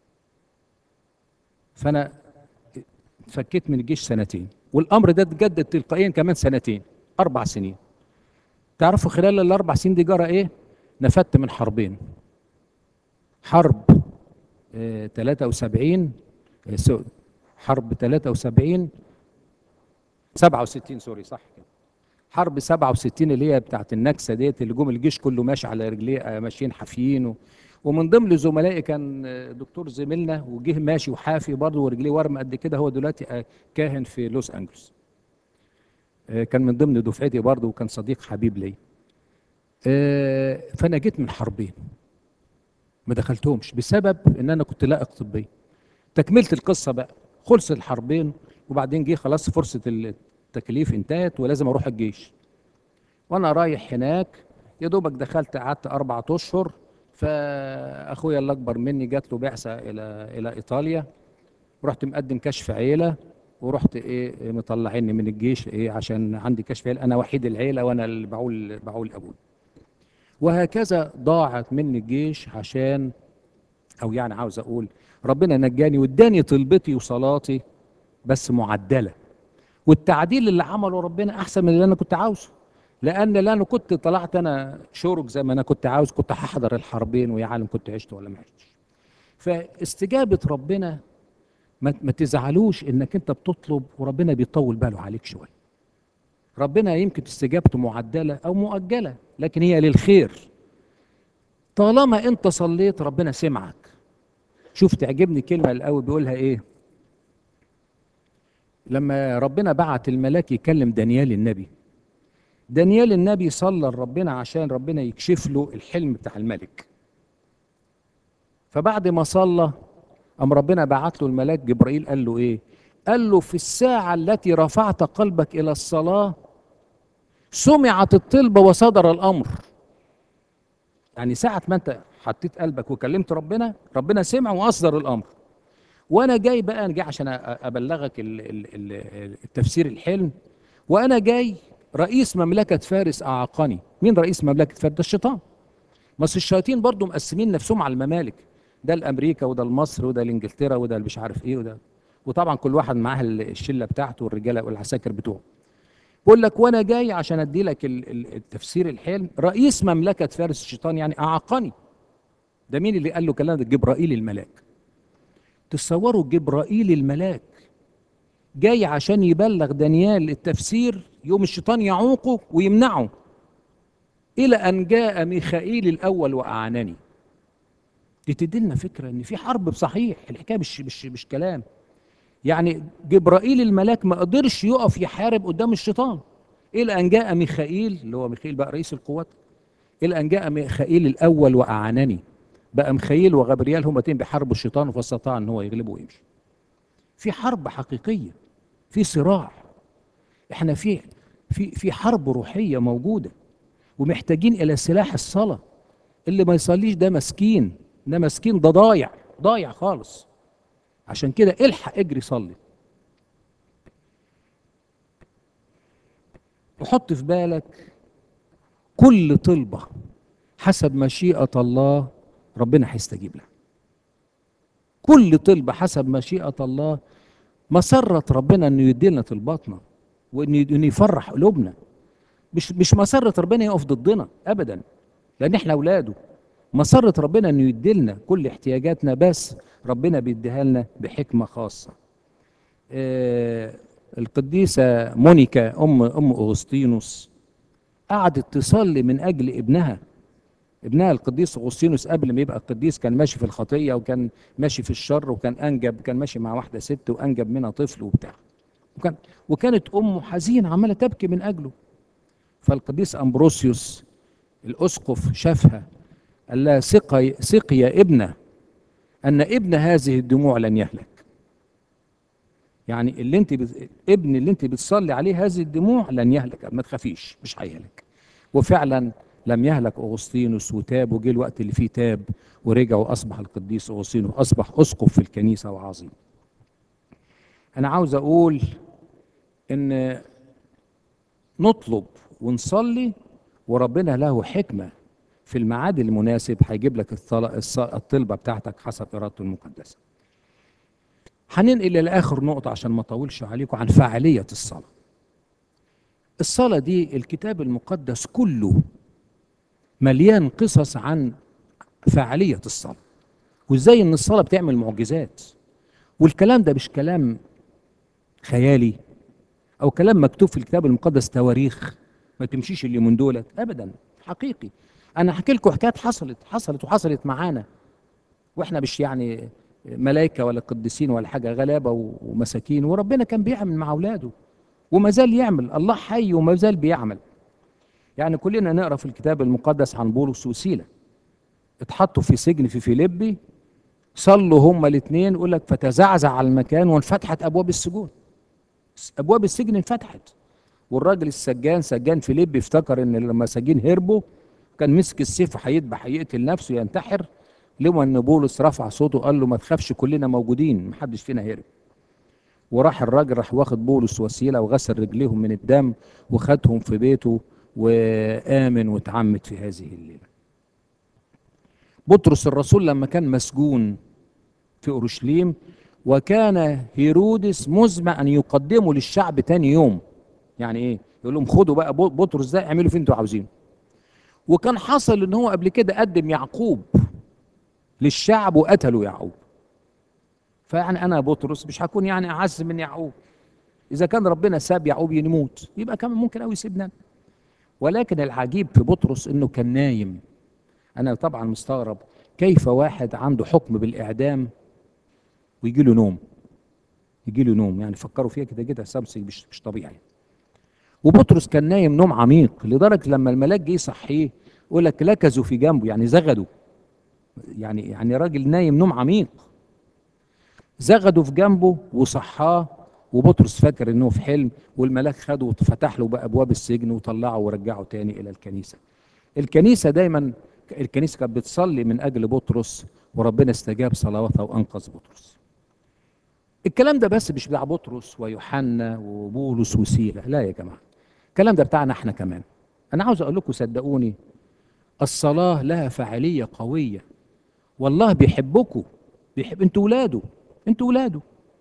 فانا فكيت من الجيش سنتين والامر ده اتجدد تلقائيا كمان سنتين اربع سنين تعرفوا خلال الاربع سنين دي جرى ايه نفدت من حربين حرب اه 73 اه حرب 73 67 سوري صح كده حرب 67 اللي هي بتاعت النكسه ديت اللي جم الجيش كله ماشي على رجليه ماشيين حافيين و... ومن ضمن زملائي كان دكتور زميلنا وجه ماشي وحافي برضه ورجليه ورم قد كده هو دلوقتي كاهن في لوس انجلوس كان من ضمن دفعتي برضه وكان صديق حبيب لي فانا جيت من حربين ما دخلتهمش بسبب ان انا كنت لائق طبيا تكملت القصه بقى خلص الحربين وبعدين جه خلاص فرصه التكليف انتهت ولازم اروح الجيش وانا رايح هناك يا دوبك دخلت قعدت اربعة اشهر فاخويا اللي اكبر مني جات له بعثه الى الى ايطاليا رحت مقدم كشف عيله ورحت ايه مطلعيني من الجيش ايه عشان عندي كشف عيله انا وحيد العيله وانا اللي بعول بعول ابوي وهكذا ضاعت مني الجيش عشان او يعني عاوز اقول ربنا نجاني واداني طلبتي وصلاتي بس معدله والتعديل اللي عمله ربنا احسن من اللي انا كنت عاوزه لان اللي انا كنت طلعت انا شرك زي ما انا كنت عاوز كنت هحضر الحربين ويا عالم كنت عشت ولا ما عشتش فاستجابه ربنا ما, ما تزعلوش انك انت بتطلب وربنا بيطول باله عليك شويه ربنا يمكن استجابته معدله او مؤجله لكن هي للخير طالما انت صليت ربنا سمعك شوف تعجبني كلمه الاول بيقولها ايه لما ربنا بعت الملاك يكلم دانيال النبي دانيال النبي صلى لربنا عشان ربنا يكشف له الحلم بتاع الملك فبعد ما صلى قام ربنا بعت له الملاك جبرائيل قال له ايه قال له في الساعة التي رفعت قلبك إلى الصلاة سمعت الطلبة وصدر الأمر يعني ساعة ما أنت حطيت قلبك وكلمت ربنا ربنا سمع وأصدر الأمر وأنا جاي بقى أنا جاي عشان أبلغك التفسير الحلم وأنا جاي رئيس مملكة فارس أعاقني مين رئيس مملكة فارس ده الشيطان بس الشياطين برضو مقسمين نفسهم على الممالك ده الأمريكا وده لمصر وده لإنجلترا وده مش عارف إيه وده وطبعا كل واحد معاه الشله بتاعته والرجاله والعساكر بتوعه بقول لك وانا جاي عشان ادي لك التفسير الحلم رئيس مملكه فارس الشيطان يعني اعاقني ده مين اللي قال له كلام ده جبرائيل الملاك تصوروا جبرائيل الملاك جاي عشان يبلغ دانيال التفسير يوم الشيطان يعوقه ويمنعه الى ان جاء ميخائيل الاول واعانني دي تدينا فكره ان في حرب بصحيح الحكايه مش مش مش كلام يعني جبرائيل الملاك ما قدرش يقف يحارب قدام الشيطان الى ان جاء ميخائيل اللي هو ميخائيل بقى رئيس القوات الى ان جاء ميخائيل الاول واعانني بقى ميخائيل وغبريال هما الاثنين بيحاربوا الشيطان فاستطاع ان هو يغلبه ويمشي في حرب حقيقيه في صراع احنا في في في حرب روحيه موجوده ومحتاجين الى سلاح الصلاه اللي ما يصليش ده مسكين ده مسكين ده ضايع ضايع خالص عشان كده الحق اجري صلي وحط في بالك كل طلبة حسب مشيئة الله ربنا هيستجيب لها كل طلبة حسب مشيئة الله مسرة ربنا انه يدينا طلباتنا وانه يفرح قلوبنا مش مش مسرة ربنا يقف ضدنا ابدا لان احنا اولاده مسرة ربنا انه يديلنا كل احتياجاتنا بس ربنا بيديها لنا بحكمة خاصة آه القديسة مونيكا أم أم أغسطينوس قعدت تصلي من أجل ابنها ابنها القديس أغسطينوس قبل ما يبقى القديس كان ماشي في الخطية وكان ماشي في الشر وكان أنجب كان ماشي مع واحدة ست وأنجب منها طفل وبتاع وكان وكانت امه حزينه عماله تبكي من اجله فالقديس امبروسيوس الاسقف شافها قال لها ثقي ثقي يا ابنه ان ابن هذه الدموع لن يهلك يعني اللي انت بت... ابن اللي انت بتصلي عليه هذه الدموع لن يهلك ما تخافيش مش هيهلك وفعلا لم يهلك اغسطينوس وتاب وجه الوقت اللي فيه تاب ورجع واصبح القديس اغسطينوس اصبح اسقف في الكنيسه وعظيم انا عاوز اقول ان نطلب ونصلي وربنا له حكمه في الميعاد المناسب هيجيب لك الطل- الص- الطلبه بتاعتك حسب ارادته المقدسه هننقل الى اخر نقطه عشان ما اطولش عليكم عن فاعليه الصلاه الصلاه دي الكتاب المقدس كله مليان قصص عن فاعليه الصلاه وازاي ان الصلاه بتعمل معجزات والكلام ده مش كلام خيالي او كلام مكتوب في الكتاب المقدس تواريخ ما تمشيش اليومين دولت ابدا حقيقي انا هحكي لكم حكايات حصلت حصلت وحصلت معانا واحنا مش يعني ملائكه ولا قديسين ولا حاجه غلابه و- ومساكين وربنا كان بيعمل مع اولاده وما زال يعمل الله حي وما زال بيعمل يعني كلنا نقرا في الكتاب المقدس عن بولس وسيله اتحطوا في سجن في فيليبي صلوا هما الاثنين يقول لك فتزعزع على المكان وانفتحت ابواب السجون ابواب السجن انفتحت والراجل السجان سجان فيليبي افتكر ان لما السجين هربوا كان مسك السيف هيذبح هيقتل نفسه ينتحر لما ان بولس رفع صوته قال له ما تخافش كلنا موجودين محدش فينا هرب وراح الراجل راح واخد بولس وسيله وغسل رجليهم من الدم وخدهم في بيته وامن واتعمد في هذه الليله بطرس الرسول لما كان مسجون في اورشليم وكان هيرودس مزمع ان يقدمه للشعب تاني يوم يعني ايه يقول لهم خدوا بقى بطرس ده اعملوا فيه انتوا عاوزينه وكان حصل ان هو قبل كده قدم يعقوب للشعب وقتلوا يعقوب فيعني انا بطرس مش هكون يعني اعز من يعقوب اذا كان ربنا ساب يعقوب يموت يبقى كمان ممكن قوي يسيبنا أنا. ولكن العجيب في بطرس انه كان نايم انا طبعا مستغرب كيف واحد عنده حكم بالاعدام ويجي له نوم يجي له نوم يعني فكروا فيها كده كده سامسونج مش مش طبيعي وبطرس كان نايم نوم عميق لدرجه لما الملاك جه يصحيه يقول لك لكزوا في جنبه يعني زغدوا يعني يعني راجل نايم نوم عميق زغدوا في جنبه وصحاه وبطرس فاكر انه في حلم والملاك خده وفتح له بقى ابواب السجن وطلعه ورجعه تاني الى الكنيسه الكنيسه دايما الكنيسه كانت بتصلي من اجل بطرس وربنا استجاب صلواتها وانقذ بطرس الكلام ده بس مش بتاع بطرس ويوحنا وبولس وسيله لا يا جماعه الكلام ده بتاعنا احنا كمان انا عاوز اقول لكم صدقوني الصلاه لها فاعليه قويه والله بيحبكم بيحب انتوا ولاده انتوا ولاده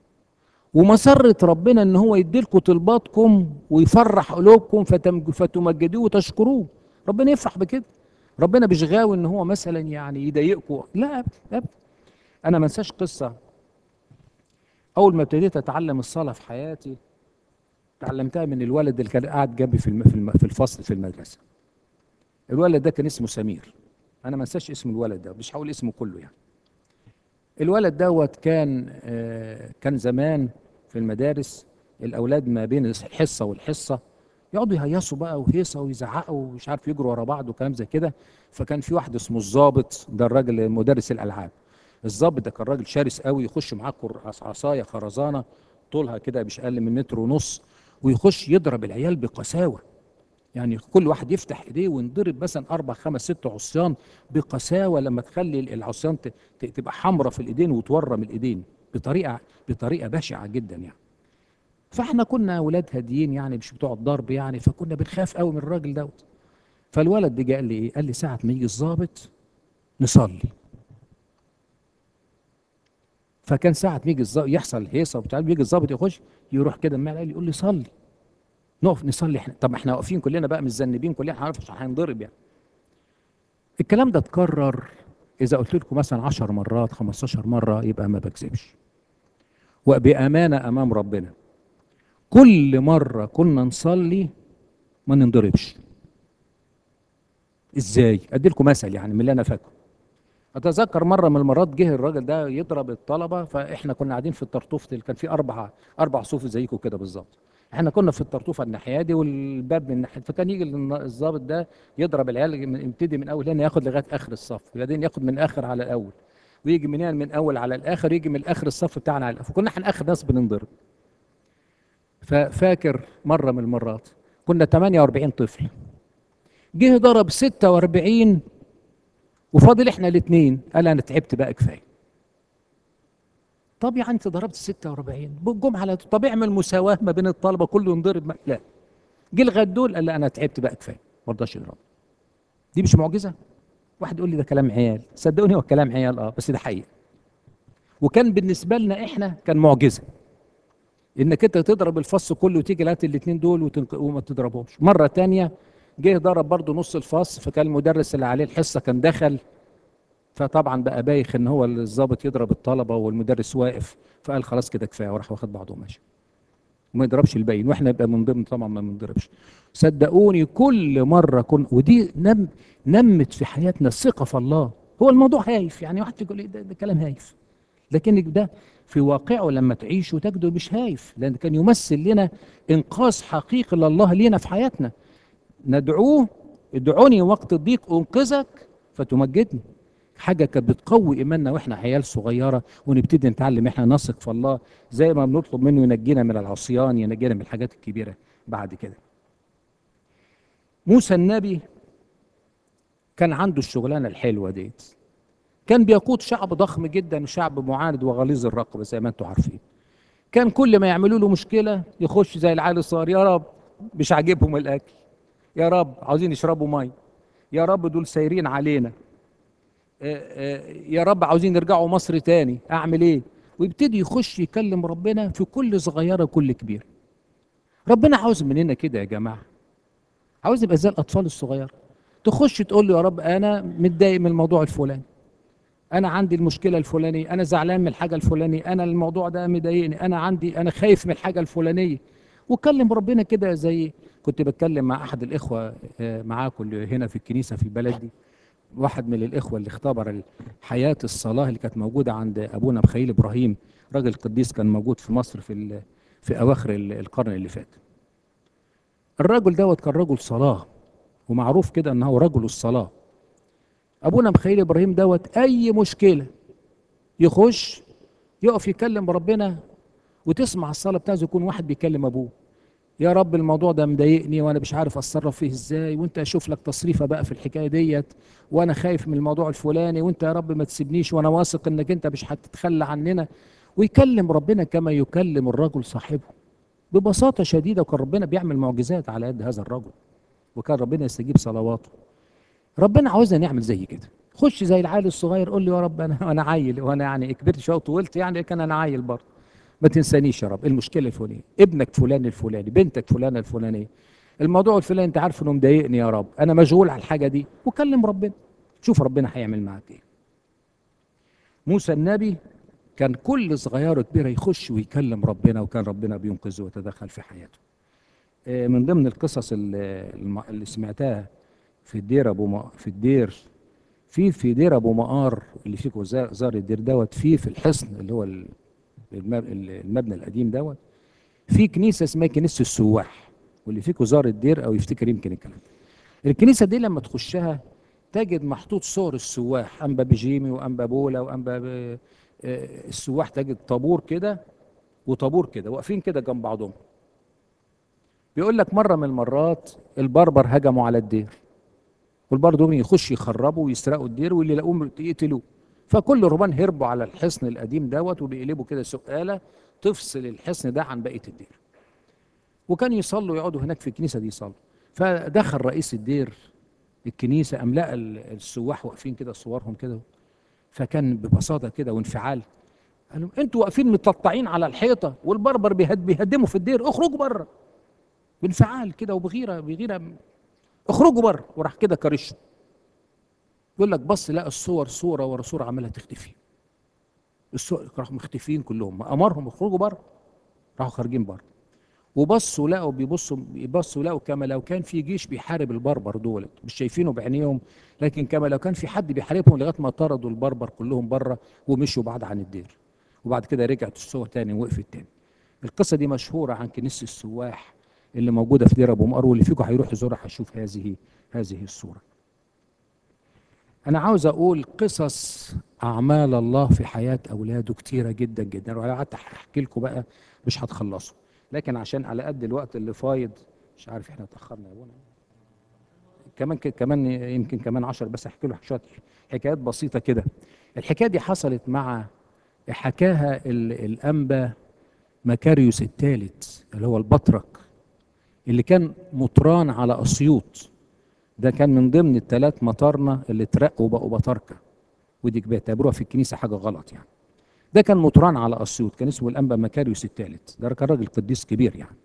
ومسرة ربنا ان هو يديلكم طلباتكم ويفرح قلوبكم فتم- فتمجدوه وتشكروه ربنا يفرح بكده ربنا مش غاوي ان هو مثلا يعني يضايقكم لا ابدا ابدا انا ما انساش قصه اول ما ابتديت اتعلم الصلاه في حياتي تعلمتها من الولد اللي كان قاعد جنبي في الم- في الم- في الفصل في المدرسه الولد ده كان اسمه سمير انا ما انساش اسم الولد ده مش هقول اسمه كله يعني الولد دوت كان آه، كان زمان في المدارس الاولاد ما بين الحصه والحصه يقعدوا يهيصوا بقى وهيصه ويزعقوا ومش عارف يجروا ورا بعض وكلام زي كده فكان في واحد اسمه الضابط ده الراجل مدرس الالعاب الضابط ده كان راجل شرس قوي يخش معاه كر- عصايه خرزانه طولها كده مش اقل من متر ونص ويخش يضرب العيال بقساوه يعني كل واحد يفتح ايديه وينضرب مثلا اربع خمس ست عصيان بقساوه لما تخلي العصيان ت- ت- تبقى حمراء في الايدين وتورم الايدين بطريقه بطريقه بشعه جدا يعني فاحنا كنا ولاد هاديين يعني مش بتوع الضرب يعني فكنا بنخاف قوي من الراجل دوت فالولد ده جه قال لي ايه قال لي ساعه ما يجي الضابط نصلي فكان ساعه ما يجي الظابط يحصل الهيصه وبتاع بيجي الضابط يخش يروح كده ما قال يقول لي صلي نقف نصلي احنا طب احنا واقفين كلنا بقى متذنبين كلنا هنعرف عشان هنضرب يعني الكلام ده اتكرر اذا قلت لكم مثلا 10 مرات 15 مره يبقى ما بكذبش وبامانه امام ربنا كل مره كنا نصلي ما ننضربش ازاي ادي لكم مثل يعني من اللي انا فاكره اتذكر مره من المرات جه الراجل ده يضرب الطلبه فاحنا كنا قاعدين في الطرطوف اللي كان في اربع اربع صفوف زيكم كده بالظبط احنا كنا في الطرطوفه الناحيه دي والباب من ناحيه فكان يجي الن- الضابط ده يضرب العيال من- يبتدي من اول هنا ياخد لغايه اخر الصف وبعدين ياخد من الاخر على الاول ويجي من هنا من اول على الاخر يجي من الاخر الصف بتاعنا على الاخر فكنا احنا اخر ناس بننضرب ففاكر مره من المرات كنا 48 طفل جه ضرب 46 وفاضل احنا الاثنين قال انا تعبت بقى كفايه طب يعني انت ضربت 46 جم على طب اعمل مساواه ما بين الطلبه كله ينضرب ما- لا جه لغايه دول قال لا انا تعبت بقى كفايه ما رضاش يضرب دي مش معجزه واحد يقول لي ده كلام عيال صدقوني هو كلام عيال اه بس ده حقيقه وكان بالنسبه لنا احنا كان معجزه انك انت تضرب الفص كله وتيجي لغايه الاثنين دول وتنق... وما تضربهمش مره تانية جه ضرب برضه نص الفص فكان المدرس اللي عليه الحصه كان دخل فطبعا بقى بايخ ان هو الضابط يضرب الطلبه والمدرس واقف فقال خلاص كده كفايه وراح واخد بعضه وماشي وما يضربش الباقيين واحنا يبقى من ضمن طبعا ما بنضربش صدقوني كل مره كن ودي نم نمت في حياتنا الثقه في الله هو الموضوع هايف يعني واحد يقول ايه ده, ده كلام هايف لكن ده في واقعه لما تعيش وتجده مش هايف لان كان يمثل لنا انقاذ حقيقي لله لينا في حياتنا ندعوه ادعوني وقت الضيق انقذك فتمجدني حاجة كانت بتقوي إيماننا وإحنا عيال صغيرة ونبتدي نتعلم إحنا نثق في الله زي ما بنطلب منه ينجينا من العصيان ينجينا من الحاجات الكبيرة بعد كده. موسى النبي كان عنده الشغلانة الحلوة ديت. كان بيقود شعب ضخم جدا وشعب معاند وغليظ الرقبة زي ما أنتم عارفين. كان كل ما يعملوا له مشكلة يخش زي العيال الصغير يا رب مش عاجبهم الأكل. يا رب عاوزين يشربوا مية. يا رب دول سايرين علينا. يا رب عاوزين يرجعوا مصر تاني اعمل ايه ويبتدي يخش يكلم ربنا في كل صغيره وكل كبيره ربنا عاوز مننا كده يا جماعه عاوز يبقى زي الاطفال الصغيره تخش تقول له يا رب انا متضايق من الموضوع الفلاني انا عندي المشكله الفلانيه انا زعلان من الحاجه الفلانيه انا الموضوع ده مضايقني انا عندي انا خايف من الحاجه الفلانيه وكلم ربنا كده زي كنت بتكلم مع احد الاخوه معاكم اللي هنا في الكنيسه في البلد دي واحد من الاخوه اللي اختبر حياه الصلاه اللي كانت موجوده عند ابونا بخيل ابراهيم راجل قديس كان موجود في مصر في في اواخر القرن اللي فات الراجل دوت كان رجل صلاه ومعروف كده ان هو رجل الصلاه ابونا بخيل ابراهيم دوت اي مشكله يخش يقف يكلم ربنا وتسمع الصلاه بتاعته يكون واحد بيكلم ابوه يا رب الموضوع ده مضايقني وانا مش عارف اتصرف فيه ازاي وانت اشوف لك تصريفه بقى في الحكايه ديت وانا خايف من الموضوع الفلاني وانت يا رب ما تسيبنيش وانا واثق انك انت مش هتتخلى عننا ويكلم ربنا كما يكلم الرجل صاحبه ببساطه شديده وكان ربنا بيعمل معجزات على يد هذا الرجل وكان ربنا يستجيب صلواته ربنا عاوزنا نعمل زي كده خش زي العيل الصغير قول له يا رب انا انا عيل وانا يعني كبرت شويه وطولت يعني كان انا عيل برضه ما تنسانيش يا رب المشكله الفلانيه ابنك فلان الفلاني بنتك فلانه الفلانيه الموضوع الفلاني انت عارف انه مضايقني يا رب انا مشغول على الحاجه دي وكلم ربنا شوف ربنا هيعمل معاك ايه موسى النبي كان كل صغيره كبيره يخش ويكلم ربنا وكان ربنا بينقذه ويتدخل في حياته من ضمن القصص اللي, اللي سمعتها في الدير ابو في الدير في في دير ابو مقار اللي فيه زار الدير دوت في في الحصن اللي هو المبنى القديم دوت في كنيسه اسمها كنيسه السواح واللي فيكم زار الدير او يفتكر يمكن الكلام الكنيسه دي لما تخشها تجد محطوط صور السواح انبا بجيمي وانبا بولا وانبا ب... السواح تجد طابور كده وطابور كده واقفين كده جنب بعضهم بيقول لك مره من المرات البربر هجموا على الدير والبربر دول يخش يخربوا ويسرقوا الدير واللي يلاقوهم يقتلوه فكل الرهبان هربوا على الحصن القديم دوت وبيقلبوا كده سقاله تفصل الحصن ده عن بقيه الدير وكان يصلوا يقعدوا هناك في الكنيسه دي يصلوا فدخل رئيس الدير الكنيسه قام لقى السواح واقفين كده صورهم كده فكان ببساطه كده وانفعال قال لهم انتوا واقفين متقطعين على الحيطه والبربر بيهد بيهدموا في الدير اخرجوا بره بانفعال كده وبغيره بغيره اخرجوا بره وراح كده كرشهم يقول لك بص لقى الصور صوره ورا صوره عماله تختفي الصور راحوا مختفيين كلهم امرهم اخرجوا بره راحوا خارجين بره وبصوا لقوا بيبصوا بيبصوا لقوا كما لو كان في جيش بيحارب البربر دول مش شايفينه بعينيهم لكن كما لو كان في حد بيحاربهم لغايه ما طردوا البربر كلهم بره ومشوا بعد عن الدير وبعد كده رجعت الصور تاني وقفت تاني القصه دي مشهوره عن كنيسه السواح اللي موجوده في دير ابو مقر واللي فيكم هيروح يزورها هيشوف هذه هذه الصوره انا عاوز اقول قصص اعمال الله في حياه اولاده كتيره جدا جدا ولو قعدت احكي لكم بقى مش هتخلصوا لكن عشان على قد الوقت اللي فايض مش عارف احنا اتاخرنا يا ابونا كمان ك- كمان يمكن كمان عشر بس احكي له شويه حكايات بسيطه كده الحكايه دي حصلت مع حكاها ال- الانبا مكاريوس الثالث اللي هو البطرك اللي كان مطران على اسيوط ده كان من ضمن الثلاث مطارنه اللي اترقوا وبقوا بطاركه ودي بيعتبروها في الكنيسه حاجه غلط يعني ده كان مطران على اسيوط كان اسمه الانبا مكاريوس الثالث ده كان راجل قديس كبير يعني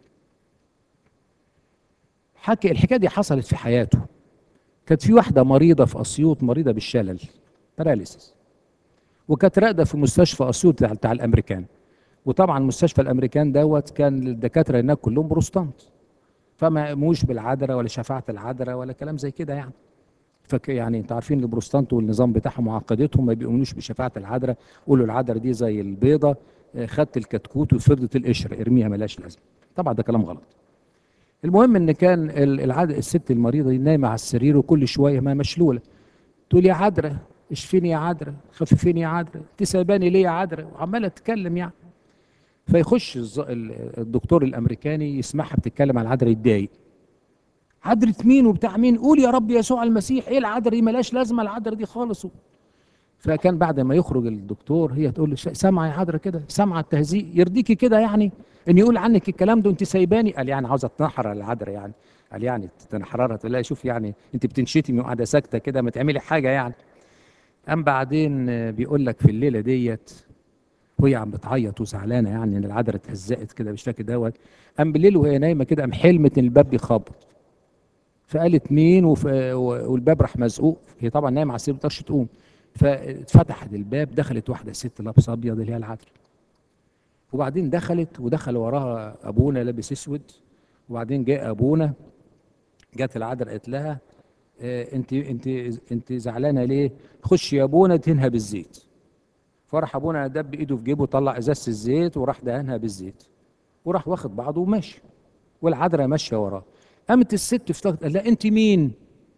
حكي الحكايه دي حصلت في حياته كانت في واحده مريضه في اسيوط مريضه بالشلل باراليسيس وكانت راقده في مستشفى اسيوط بتاع, بتاع الامريكان وطبعا مستشفى الامريكان دوت كان الدكاتره هناك كلهم بروستانت فما قاموش بالعذراء ولا شفاعه العذراء ولا كلام زي كده يعني فك يعني انتوا عارفين البروستانت والنظام بتاعهم وعقيدتهم ما بيؤمنوش بشفاعه العذراء قولوا العذراء دي زي البيضه آه، خدت الكتكوت وفردت القشر ارميها ملاش لازمه طبعا ده كلام غلط المهم ان كان ال- العد... الست المريضه دي نايمه على السرير وكل شويه ما مشلوله تقول يا عذراء اشفيني يا عذراء خففيني يا عذراء انت سايباني ليه يا عذراء وعماله تتكلم يعني فيخش الز- ال- الدكتور الامريكاني يسمعها بتتكلم على العذراء يتضايق عذرة مين وبتاع مين قول يا رب يسوع المسيح ايه العذراء دي ملاش لازمه العذراء دي خالص فكان بعد ما يخرج الدكتور هي تقول له "ش- سامعه يا عذراء كده سامعه التهزيء يرضيكي كده يعني ان يقول عنك الكلام ده انت سايباني قال يعني عاوزه تنحر على العذراء يعني قال يعني تنحررها تقول لها شوف يعني انت بتنشتمي وقاعده ساكته كده ما تعملي حاجه يعني قام بعدين آه، بيقول لك في الليله ديت وهي عم بتعيط وزعلانه يعني ان العذراء اتهزقت كده مش فاكر دوت قام بالليل وهي نايمه كده قام حلمت ان الباب بيخبط فقالت مين وف... والباب راح مزقوق هي طبعا نايمه على السرير ما تقدرش تقوم فاتفتحت الباب دخلت واحده ست لابسه ابيض اللي هي العذراء وبعدين دخلت ودخل وراها ابونا لابس اسود وبعدين جاء ابونا جت العذراء قالت لها آه، انت انت انت زعلانه ليه؟ خش يا ابونا دهنها بالزيت فراح ابونا دب ايده في جيبه طلع ازازه الزيت وراح دهنها بالزيت وراح واخد بعضه وماشي والعذراء ماشيه وراه قامت الست افتكرت قال لها انت مين؟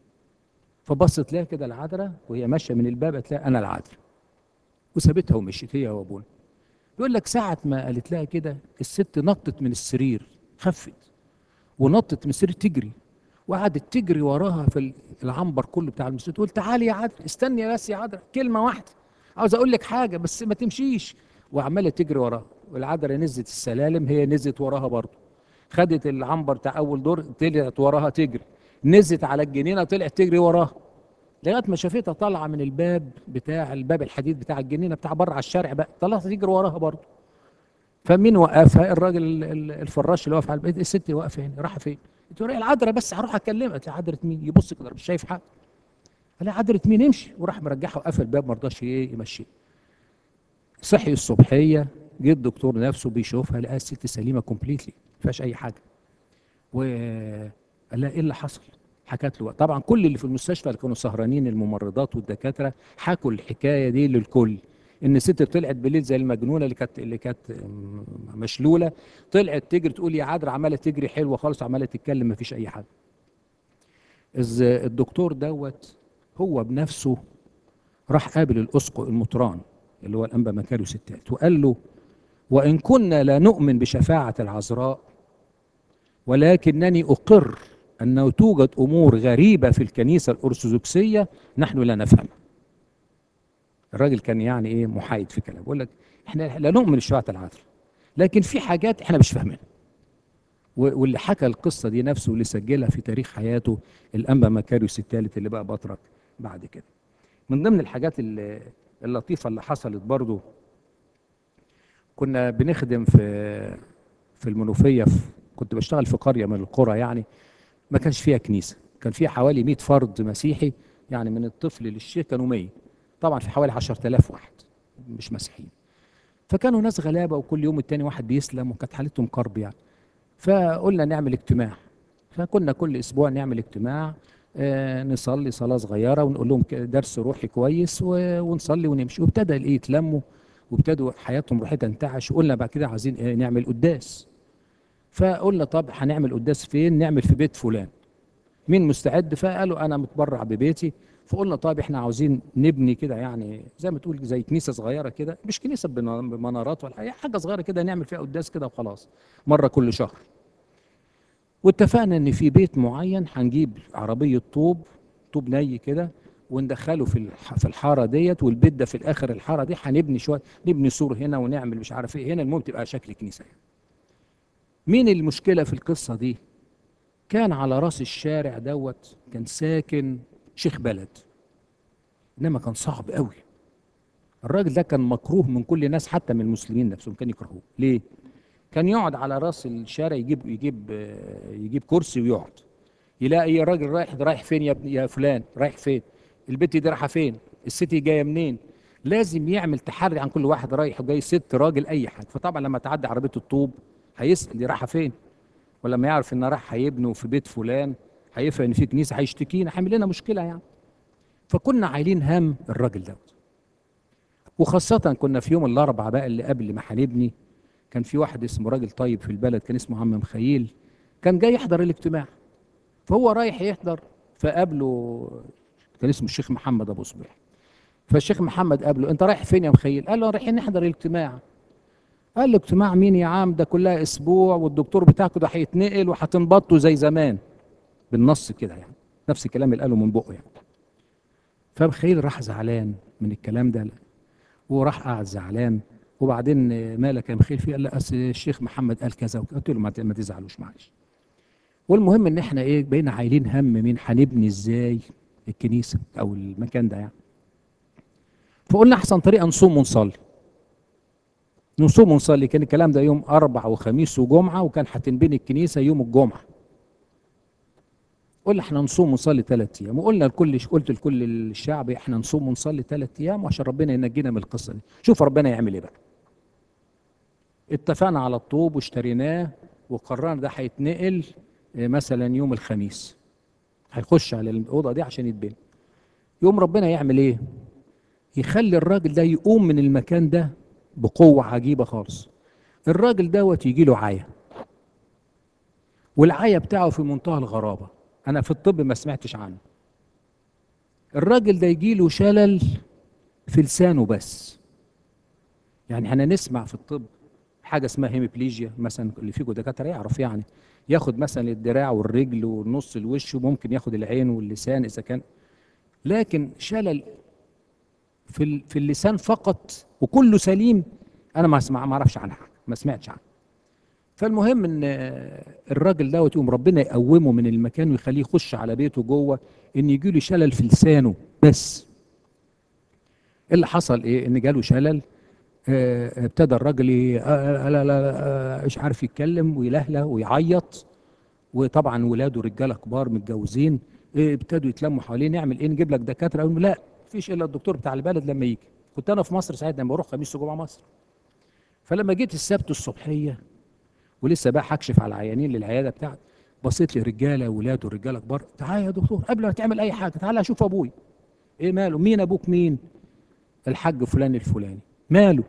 فبصت لها كده العذراء وهي ماشيه من الباب قالت لها انا العذراء وسابتها ومشيت هي وابونا يقول لك ساعة ما قالت لها كده الست نطت من السرير خفت ونطت من السرير تجري وقعدت تجري وراها في العنبر كله بتاع المستشفى تقول تعالي يا عذراء استني بس يا عذراء كلمة واحدة عاوز اقول لك حاجة بس ما تمشيش وعمالة تجري وراها والعذراء نزلت السلالم هي نزلت وراها برضه خدت العنبر بتاع اول دور طلعت وراها تجري نزلت على الجنينة طلعت تجري وراها لغايه ما شافتها طالعه من الباب بتاع الباب الحديد بتاع الجنينه بتاع بره على الشارع بقى طلعت تجري وراها برضه فمين وقفها الراجل ال- ال- الفراش اللي واقف على البيت الست واقفه هنا رايحه فين؟ قلت له العذراء بس هروح اكلمها قلت له عذراء مين؟ يبص كده مش شايف حاجه قال لها عذراء مين امشي وراح مرجعها وقفل الباب ما رضاش ايه يمشي صحي الصبحيه جه الدكتور نفسه بيشوفها لقى الست سليمه كومبليتلي ما فيهاش اي حاجه وقال لها ايه اللي حصل؟ حكت له طبعا كل اللي في المستشفى اللي كانوا سهرانين الممرضات والدكاتره حكوا الحكايه دي للكل ان الست طلعت بالليل زي المجنونه اللي كانت اللي كانت م- مشلوله طلعت تجري تقول يا عذرا عماله تجري حلوه خالص وعماله تتكلم ما فيش اي حاجه إز الدكتور دوت هو بنفسه راح قابل الاسقف المطران اللي هو الانبا مكاريوس الثالث وقال له وان كنا لا نؤمن بشفاعه العذراء ولكنني اقر انه توجد امور غريبه في الكنيسه الارثوذكسيه نحن لا نفهمها. الراجل كان يعني ايه محايد في كلامه بيقول لك احنا لا نؤمن بشفاعه العذراء لكن في حاجات احنا مش فاهمينها. و- واللي حكى القصه دي نفسه واللي سجلها في تاريخ حياته الانبا مكاريوس الثالث اللي بقى بطرك بعد كده. من ضمن الحاجات اللي اللطيفه اللي حصلت برضو كنا بنخدم في في المنوفيه في كنت بشتغل في قريه من القرى يعني ما كانش فيها كنيسه كان فيها حوالي 100 فرد مسيحي يعني من الطفل للشيخ كانوا 100 طبعا في حوالي 10000 واحد مش مسيحيين فكانوا ناس غلابه وكل يوم التاني واحد بيسلم وكانت حالتهم كرب يعني فقلنا نعمل اجتماع فكنا كل اسبوع نعمل اجتماع آه، نصلي صلاه صغيره ونقول لهم كده درس روحي كويس و- ونصلي ونمشي وابتدى الايه يتلموا وابتدوا حياتهم روحيه تنتعش وقلنا بعد كده عايزين إيه نعمل قداس فقلنا طب هنعمل قداس فين نعمل في بيت فلان مين مستعد فقالوا انا متبرع ببيتي فقلنا طيب احنا عاوزين نبني كده يعني زي ما تقول زي كنيسه صغيره كده مش كنيسه بنا- بمنارات ولا حاجه حاجه صغيره كده نعمل فيها قداس كده وخلاص مره كل شهر واتفقنا ان في بيت معين هنجيب عربيه طوب طوب ني كده وندخله في الح- في الحاره ديت والبيت ده في الاخر الحاره دي هنبني شويه نبني سور هنا ونعمل مش عارف ايه هنا المهم تبقى شكل كنيسه يعني. مين المشكله في القصه دي كان على راس الشارع دوت كان ساكن شيخ بلد انما كان صعب قوي الراجل ده كان مكروه من كل الناس حتى من المسلمين نفسهم كان يكرهوه ليه كان يقعد على راس الشارع يجيب يجيب آه، يجيب كرسي ويقعد يلاقي راجل رايح ده رايح فين يا ابن يا فلان رايح فين البت دي رايحه فين الست جايه منين لازم يعمل تحري عن كل واحد رايح وجاي ست راجل اي حاجه فطبعا لما تعدي عربيه الطوب هيسال دي رايحه فين ولما يعرف ان راح هيبنوا في بيت فلان هيفهم ان في كنيسه هيشتكينا هيعمل لنا مشكله يعني فكنا عايلين هم الراجل دوت وخاصة كنا في يوم الأربعاء بقى اللي قبل ما هنبني كان في واحد اسمه راجل طيب في البلد كان اسمه عم مخيل كان جاي يحضر الاجتماع فهو رايح يحضر فقابله كان اسمه الشيخ محمد ابو صبيح فالشيخ محمد قابله انت رايح فين يا مخيل قال له رايحين نحضر الاجتماع قال له اجتماع مين يا عم ده كلها اسبوع والدكتور بتاعكم ده هيتنقل وهتنبطوا زي زمان بالنص كده يعني نفس الكلام اللي قاله من بقه يعني فمخيل راح زعلان من الكلام ده وراح قاعد زعلان وبعدين آه، مالك يا مخيل فيه قال لا اصل الشيخ محمد قال كذا وكذا. قلت له ما ت- ما تزعلوش معلش والمهم ان احنا ايه بقينا عايلين هم مين هنبني ازاي الكنيسه او المكان ده يعني فقلنا احسن طريقه نصوم ونصلي نصوم ونصلي كان الكلام ده يوم اربع وخميس وجمعه وكان هتنبني الكنيسه يوم الجمعه قلنا احنا نصوم ونصلي ثلاث ايام وقلنا لكل قلت لكل الشعب احنا نصوم ونصلي ثلاث ايام وعشان ربنا ينجينا من القصه دي شوف ربنا يعمل ايه بقى اتفقنا على الطوب واشتريناه وقررنا ده هيتنقل اه، مثلا يوم الخميس هيخش على الاوضه دي عشان يتبني يوم ربنا يعمل ايه يخلي الراجل ده يقوم من المكان ده بقوه عجيبه خالص الراجل دوت يجي له عايه والعايه بتاعه في منتهى الغرابه انا في الطب ما سمعتش عنه الراجل ده يجي له شلل في لسانه بس يعني احنا نسمع في الطب حاجه اسمها هيميبليجيا مثلا اللي فيكم دكاتره يعرف يعني ياخد مثلا الدراع والرجل ونص الوش وممكن ياخد العين واللسان اذا كان لكن شلل في ال- في اللسان فقط وكله سليم انا ما اسمع ما اعرفش عنها ما سمعتش عنها فالمهم ان آه، الراجل دوت يقوم ربنا يقومه من المكان ويخليه يخش على بيته جوه ان يجي له شلل في لسانه بس اللي حصل ايه ان جاله شلل آه، ابتدى الراجل ي- آه، آه، لا لا لا، آه، مش عارف يتكلم ويلهله ويعيط وطبعا ولاده رجاله كبار متجوزين إيه، ابتدوا يتلموا حواليه نعمل ايه نجيب لك دكاتره يقول لا مفيش الا الدكتور بتاع البلد لما يجي كنت انا في مصر ساعتها لما بروح خميس وجمعه مصر فلما جيت السبت الصبحيه ولسه بقى هكشف على العيانين للعياده بتاعتي بصيت لي رجاله ولاده رجاله كبار تعالى يا دكتور قبل ما تعمل اي حاجه تعالى اشوف ابوي ايه ماله مين ابوك مين الحاج فلان الفلاني ماله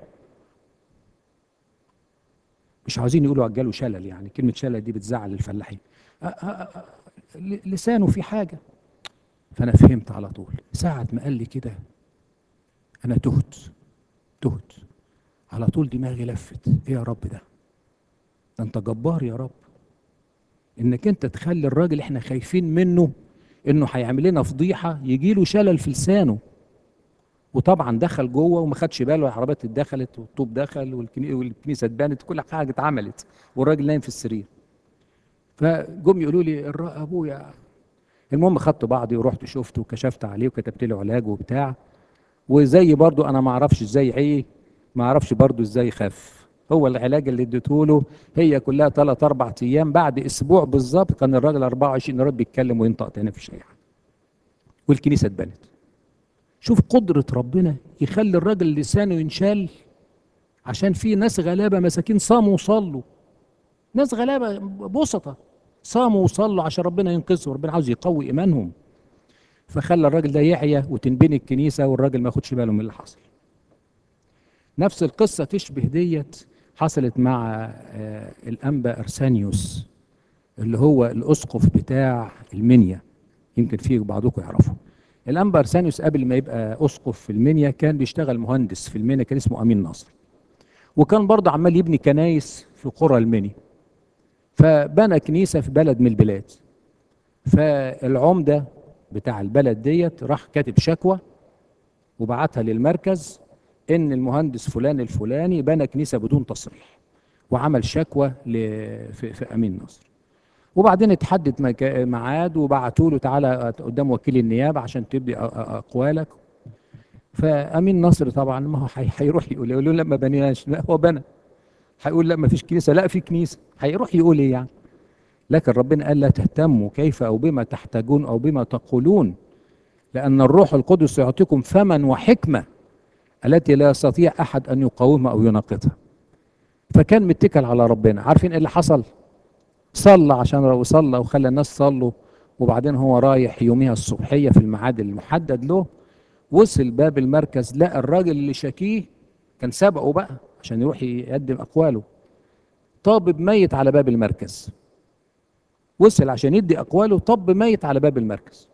مش عاوزين يقولوا جاله شلل يعني كلمه شلل دي بتزعل الفلاحين أ- أ- أ- ل- لسانه في حاجه فانا فهمت على طول ساعه ما قال لي كده انا تهت تهت على طول دماغي لفت ايه يا رب ده ده انت جبار يا رب انك انت تخلي الراجل احنا خايفين منه انه هيعمل لنا فضيحه يجي له شلل في لسانه وطبعا دخل جوه وما خدش باله العربيات اتدخلت والطوب دخل والكني- والكنيسه اتبنت كل حاجه اتعملت والراجل نايم في السرير فجم يقولوا لي الر- ابويا المهم خدت بعضي ورحت شفته وكشفت عليه وكتبت له علاج وبتاع وزي برضو انا ما اعرفش ازاي عيه ما اعرفش برضو ازاي خف هو العلاج اللي اديته له هي كلها ثلاث اربع ايام بعد اسبوع بالظبط كان الراجل 24 رد بيتكلم وينطق تاني في شيء والكنيسه اتبنت شوف قدرة ربنا يخلي الراجل لسانه ينشال عشان في ناس غلابة مساكين صاموا وصلوا ناس غلابه بسطه صاموا وصلوا عشان ربنا ينقذهم ربنا عاوز يقوي ايمانهم فخلى الراجل ده يعيا وتنبني الكنيسه والراجل ما ياخدش باله من اللي حصل نفس القصه تشبه ديت حصلت مع آه، الانبا ارسانيوس اللي هو الاسقف بتاع المنيا يمكن في بعضكم يعرفه الانبا ارسانيوس قبل ما يبقى اسقف في المنيا كان بيشتغل مهندس في المنيا كان اسمه امين ناصر وكان برضه عمال يبني كنايس في قرى المنيا فبنى كنيسه في بلد من البلاد فالعمده بتاع البلد ديت راح كاتب شكوى وبعتها للمركز ان المهندس فلان الفلاني بنى كنيسه بدون تصريح وعمل شكوى ل... في... في امين نصر وبعدين اتحدد مك- ميعاد وبعتوا له تعالى قدام وكيل النيابه عشان تبدي أ- أ- اقوالك فامين نصر طبعا ما هو حي- هيروح يقول يقول له لا ما بنيناش لا هو بنى هيقول لا ما فيش كنيسه لا في كنيسه هيروح يقول ايه يعني لكن ربنا قال لا تهتموا كيف او بما تحتاجون او بما تقولون لان الروح القدس يعطيكم فما وحكمه التي لا يستطيع احد ان يقاومها او يناقضها فكان متكل على ربنا عارفين ايه اللي حصل صلى عشان وصلى وخلى الناس صلوا وبعدين هو رايح يوميها الصبحيه في الميعاد المحدد له وصل باب المركز لقى الراجل اللي شاكيه كان سبقه بقى عشان يروح يقدم اقواله طابب ميت على باب المركز وصل عشان يدي اقواله طب ميت على باب المركز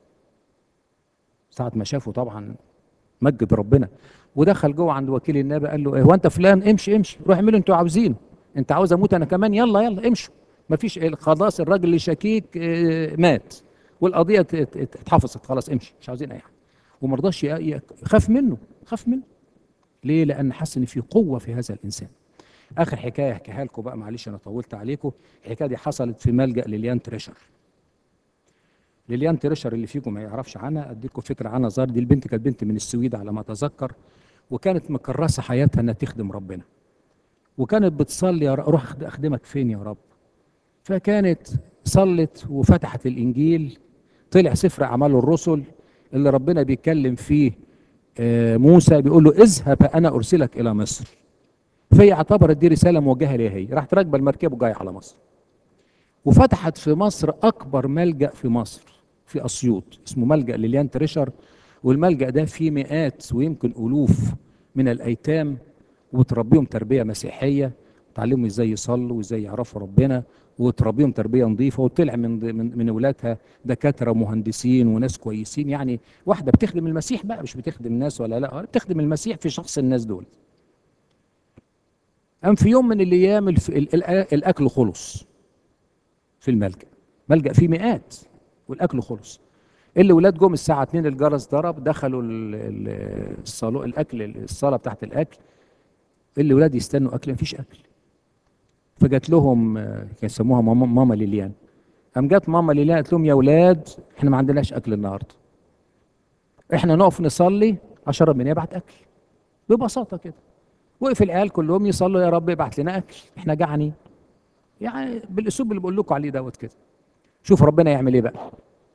ساعة ما شافه طبعا مجد ربنا ودخل جوه عند وكيل النيابه قال له ايه هو انت فلان امشي امشي روح اعملوا انتوا عاوزينه انت عاوز اموت انا كمان يلا يلا امشوا مفيش إيه، خلاص الراجل اللي شكيك آه، مات والقضيه ات- ات- ات- اتحفظت خلاص امشي مش عاوزين اي حاجه وما رضاش ي- ي- خاف منه خاف منه ليه لان حس ان في قوه في هذا الانسان اخر حكايه احكيها لكم بقى معلش انا طولت عليكم الحكايه دي حصلت في ملجا ليليان تريشر ليليان تريشر اللي فيكم ما يعرفش عنها اديكم فكره عنها ظهر دي البنت كانت بنت من السويد على ما اتذكر وكانت مكرسه حياتها انها تخدم ربنا وكانت بتصلي يا رب اروح أخد- اخدمك فين يا رب فكانت صلت وفتحت الانجيل طلع سفر اعمال الرسل اللي ربنا بيتكلم فيه آه، موسى بيقول له اذهب انا ارسلك الى مصر فهي اعتبرت دي رساله موجهه ليها هي راحت راكبه المركب وجايه على مصر وفتحت في مصر اكبر ملجا في مصر في اسيوط اسمه ملجا ليليان تريشر والملجا ده فيه مئات ويمكن الوف من الايتام وتربيهم تربيه مسيحيه تعلموا ازاي يصلوا وازاي يعرفوا ربنا وتربيهم تربيه نظيفه وطلع من من من اولادها دكاتره ومهندسين وناس كويسين يعني واحده بتخدم المسيح بقى مش بتخدم الناس ولا لا بتخدم المسيح في شخص الناس دول قام في يوم من الايام الف... ال... ال... الاكل خلص في الملجا ملجا فيه مئات والاكل خلص اللي ولاد جم الساعه 2 الجرس ضرب دخلوا ال- ال- الصالون الاكل الصاله بتاعت الاكل اللي ولاد يستنوا اكل مفيش اكل فجات لهم آه، كان يسموها ماما, ماما ليليان قام جت ماما ليليان قالت لهم يا ولاد احنا ما عندناش اكل النهارده احنا نقف نصلي عشان ربنا يبعت اكل ببساطه كده وقف العيال كلهم يصلوا يا رب ابعت لنا اكل احنا جعانين يعني بالاسلوب اللي بقول لكم عليه دوت كده شوف ربنا يعمل ايه بقى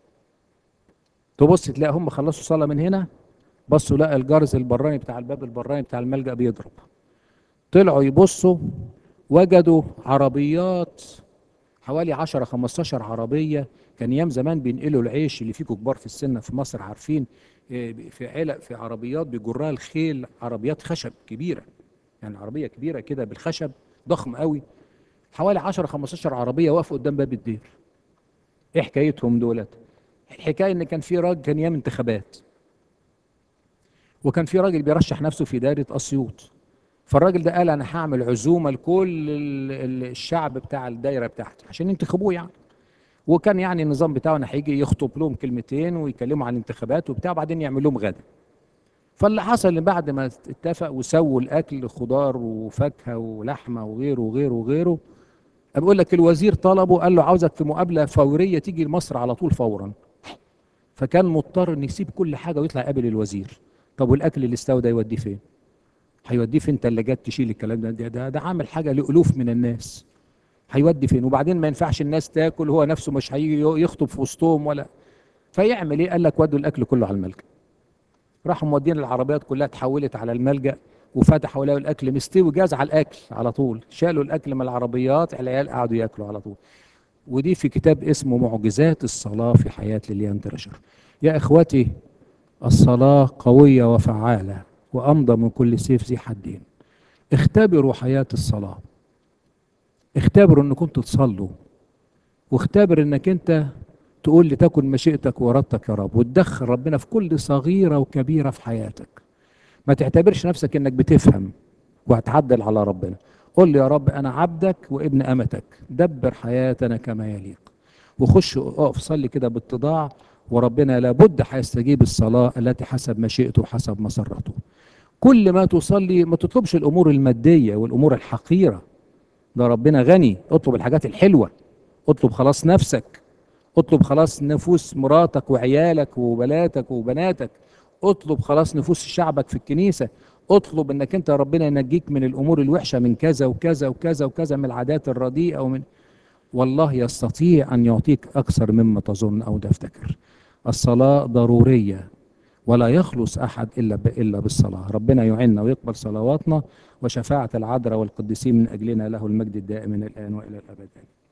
تبص تلاقي هم خلصوا صلاه من هنا بصوا لقى الجرس البراني بتاع الباب البراني بتاع الملجأ بيضرب طلعوا يبصوا وجدوا عربيات حوالي 10 15 عربيه كان ايام زمان بينقلوا العيش اللي فيكم كبار في السن في مصر عارفين إيه، في علق في عربيات بيجرها الخيل عربيات خشب كبيره يعني عربيه كبيره كده بالخشب ضخم قوي حوالي 10 15 عربيه واقفه قدام باب الدير ايه حكايتهم دولت الحكايه ان كان في راجل كان ايام انتخابات وكان في راجل بيرشح نفسه في دايره اسيوط فالراجل ده قال انا هعمل عزومه لكل ال- ال- الشعب بتاع الدايره بتاعتي عشان ينتخبوه يعني وكان يعني النظام بتاعه انه هيجي يخطب لهم كلمتين ويكلموا عن الانتخابات وبتاع وبعدين يعمل لهم غدا فاللي حصل ان بعد ما اتفق وسووا الاكل خضار وفاكهه ولحمه وغيره وغيره وغيره بقول لك الوزير طلبه قال له عاوزك في مقابله فوريه تيجي لمصر على طول فورا فكان مضطر انه يسيب كل حاجه ويطلع يقابل الوزير طب والاكل اللي استوى ده يوديه فين هيوديه فين انت اللي جات تشيل الكلام ده ده, ده, ده عامل حاجه لالوف من الناس هيودي فين وبعدين ما ينفعش الناس تاكل هو نفسه مش هيجي يخطب في وسطهم ولا فيعمل ايه قال لك ودوا الاكل كله على الملجأ راحوا مودين العربيات كلها اتحولت على الملجأ وفتحوا لقوا الاكل مستوي جاز على الاكل على طول شالوا الاكل من العربيات العيال قعدوا ياكلوا على طول ودي في كتاب اسمه معجزات الصلاه في حياه ليليان درجر يا اخوتي الصلاه قويه وفعاله وامضى من كل سيف ذي حدين اختبروا حياه الصلاه اختبروا انكم تصلوا واختبر انك انت تقول لتكن مشيئتك وارادتك يا رب وتدخل ربنا في كل صغيره وكبيره في حياتك ما تعتبرش نفسك انك بتفهم وهتعدل على ربنا قل لي يا رب انا عبدك وابن امتك دبر حياتنا كما يليق وخش اقف صلي كده باتضاع وربنا لابد هيستجيب الصلاه التي حسب مشيئته وحسب مسرته كل ما تصلي ما تطلبش الامور الماديه والامور الحقيره ده ربنا غني اطلب الحاجات الحلوه اطلب خلاص نفسك اطلب خلاص نفوس مراتك وعيالك وبناتك وبناتك اطلب خلاص نفوس شعبك في الكنيسة اطلب انك انت ربنا ينجيك من الامور الوحشة من كذا وكذا وكذا وكذا من العادات الرديئة ومن والله يستطيع ان يعطيك اكثر مما تظن او تفتكر الصلاة ضرورية ولا يخلص احد الا الا بالصلاة ربنا يعيننا ويقبل صلواتنا وشفاعة العذراء والقديسين من اجلنا له المجد الدائم من الان والى الابد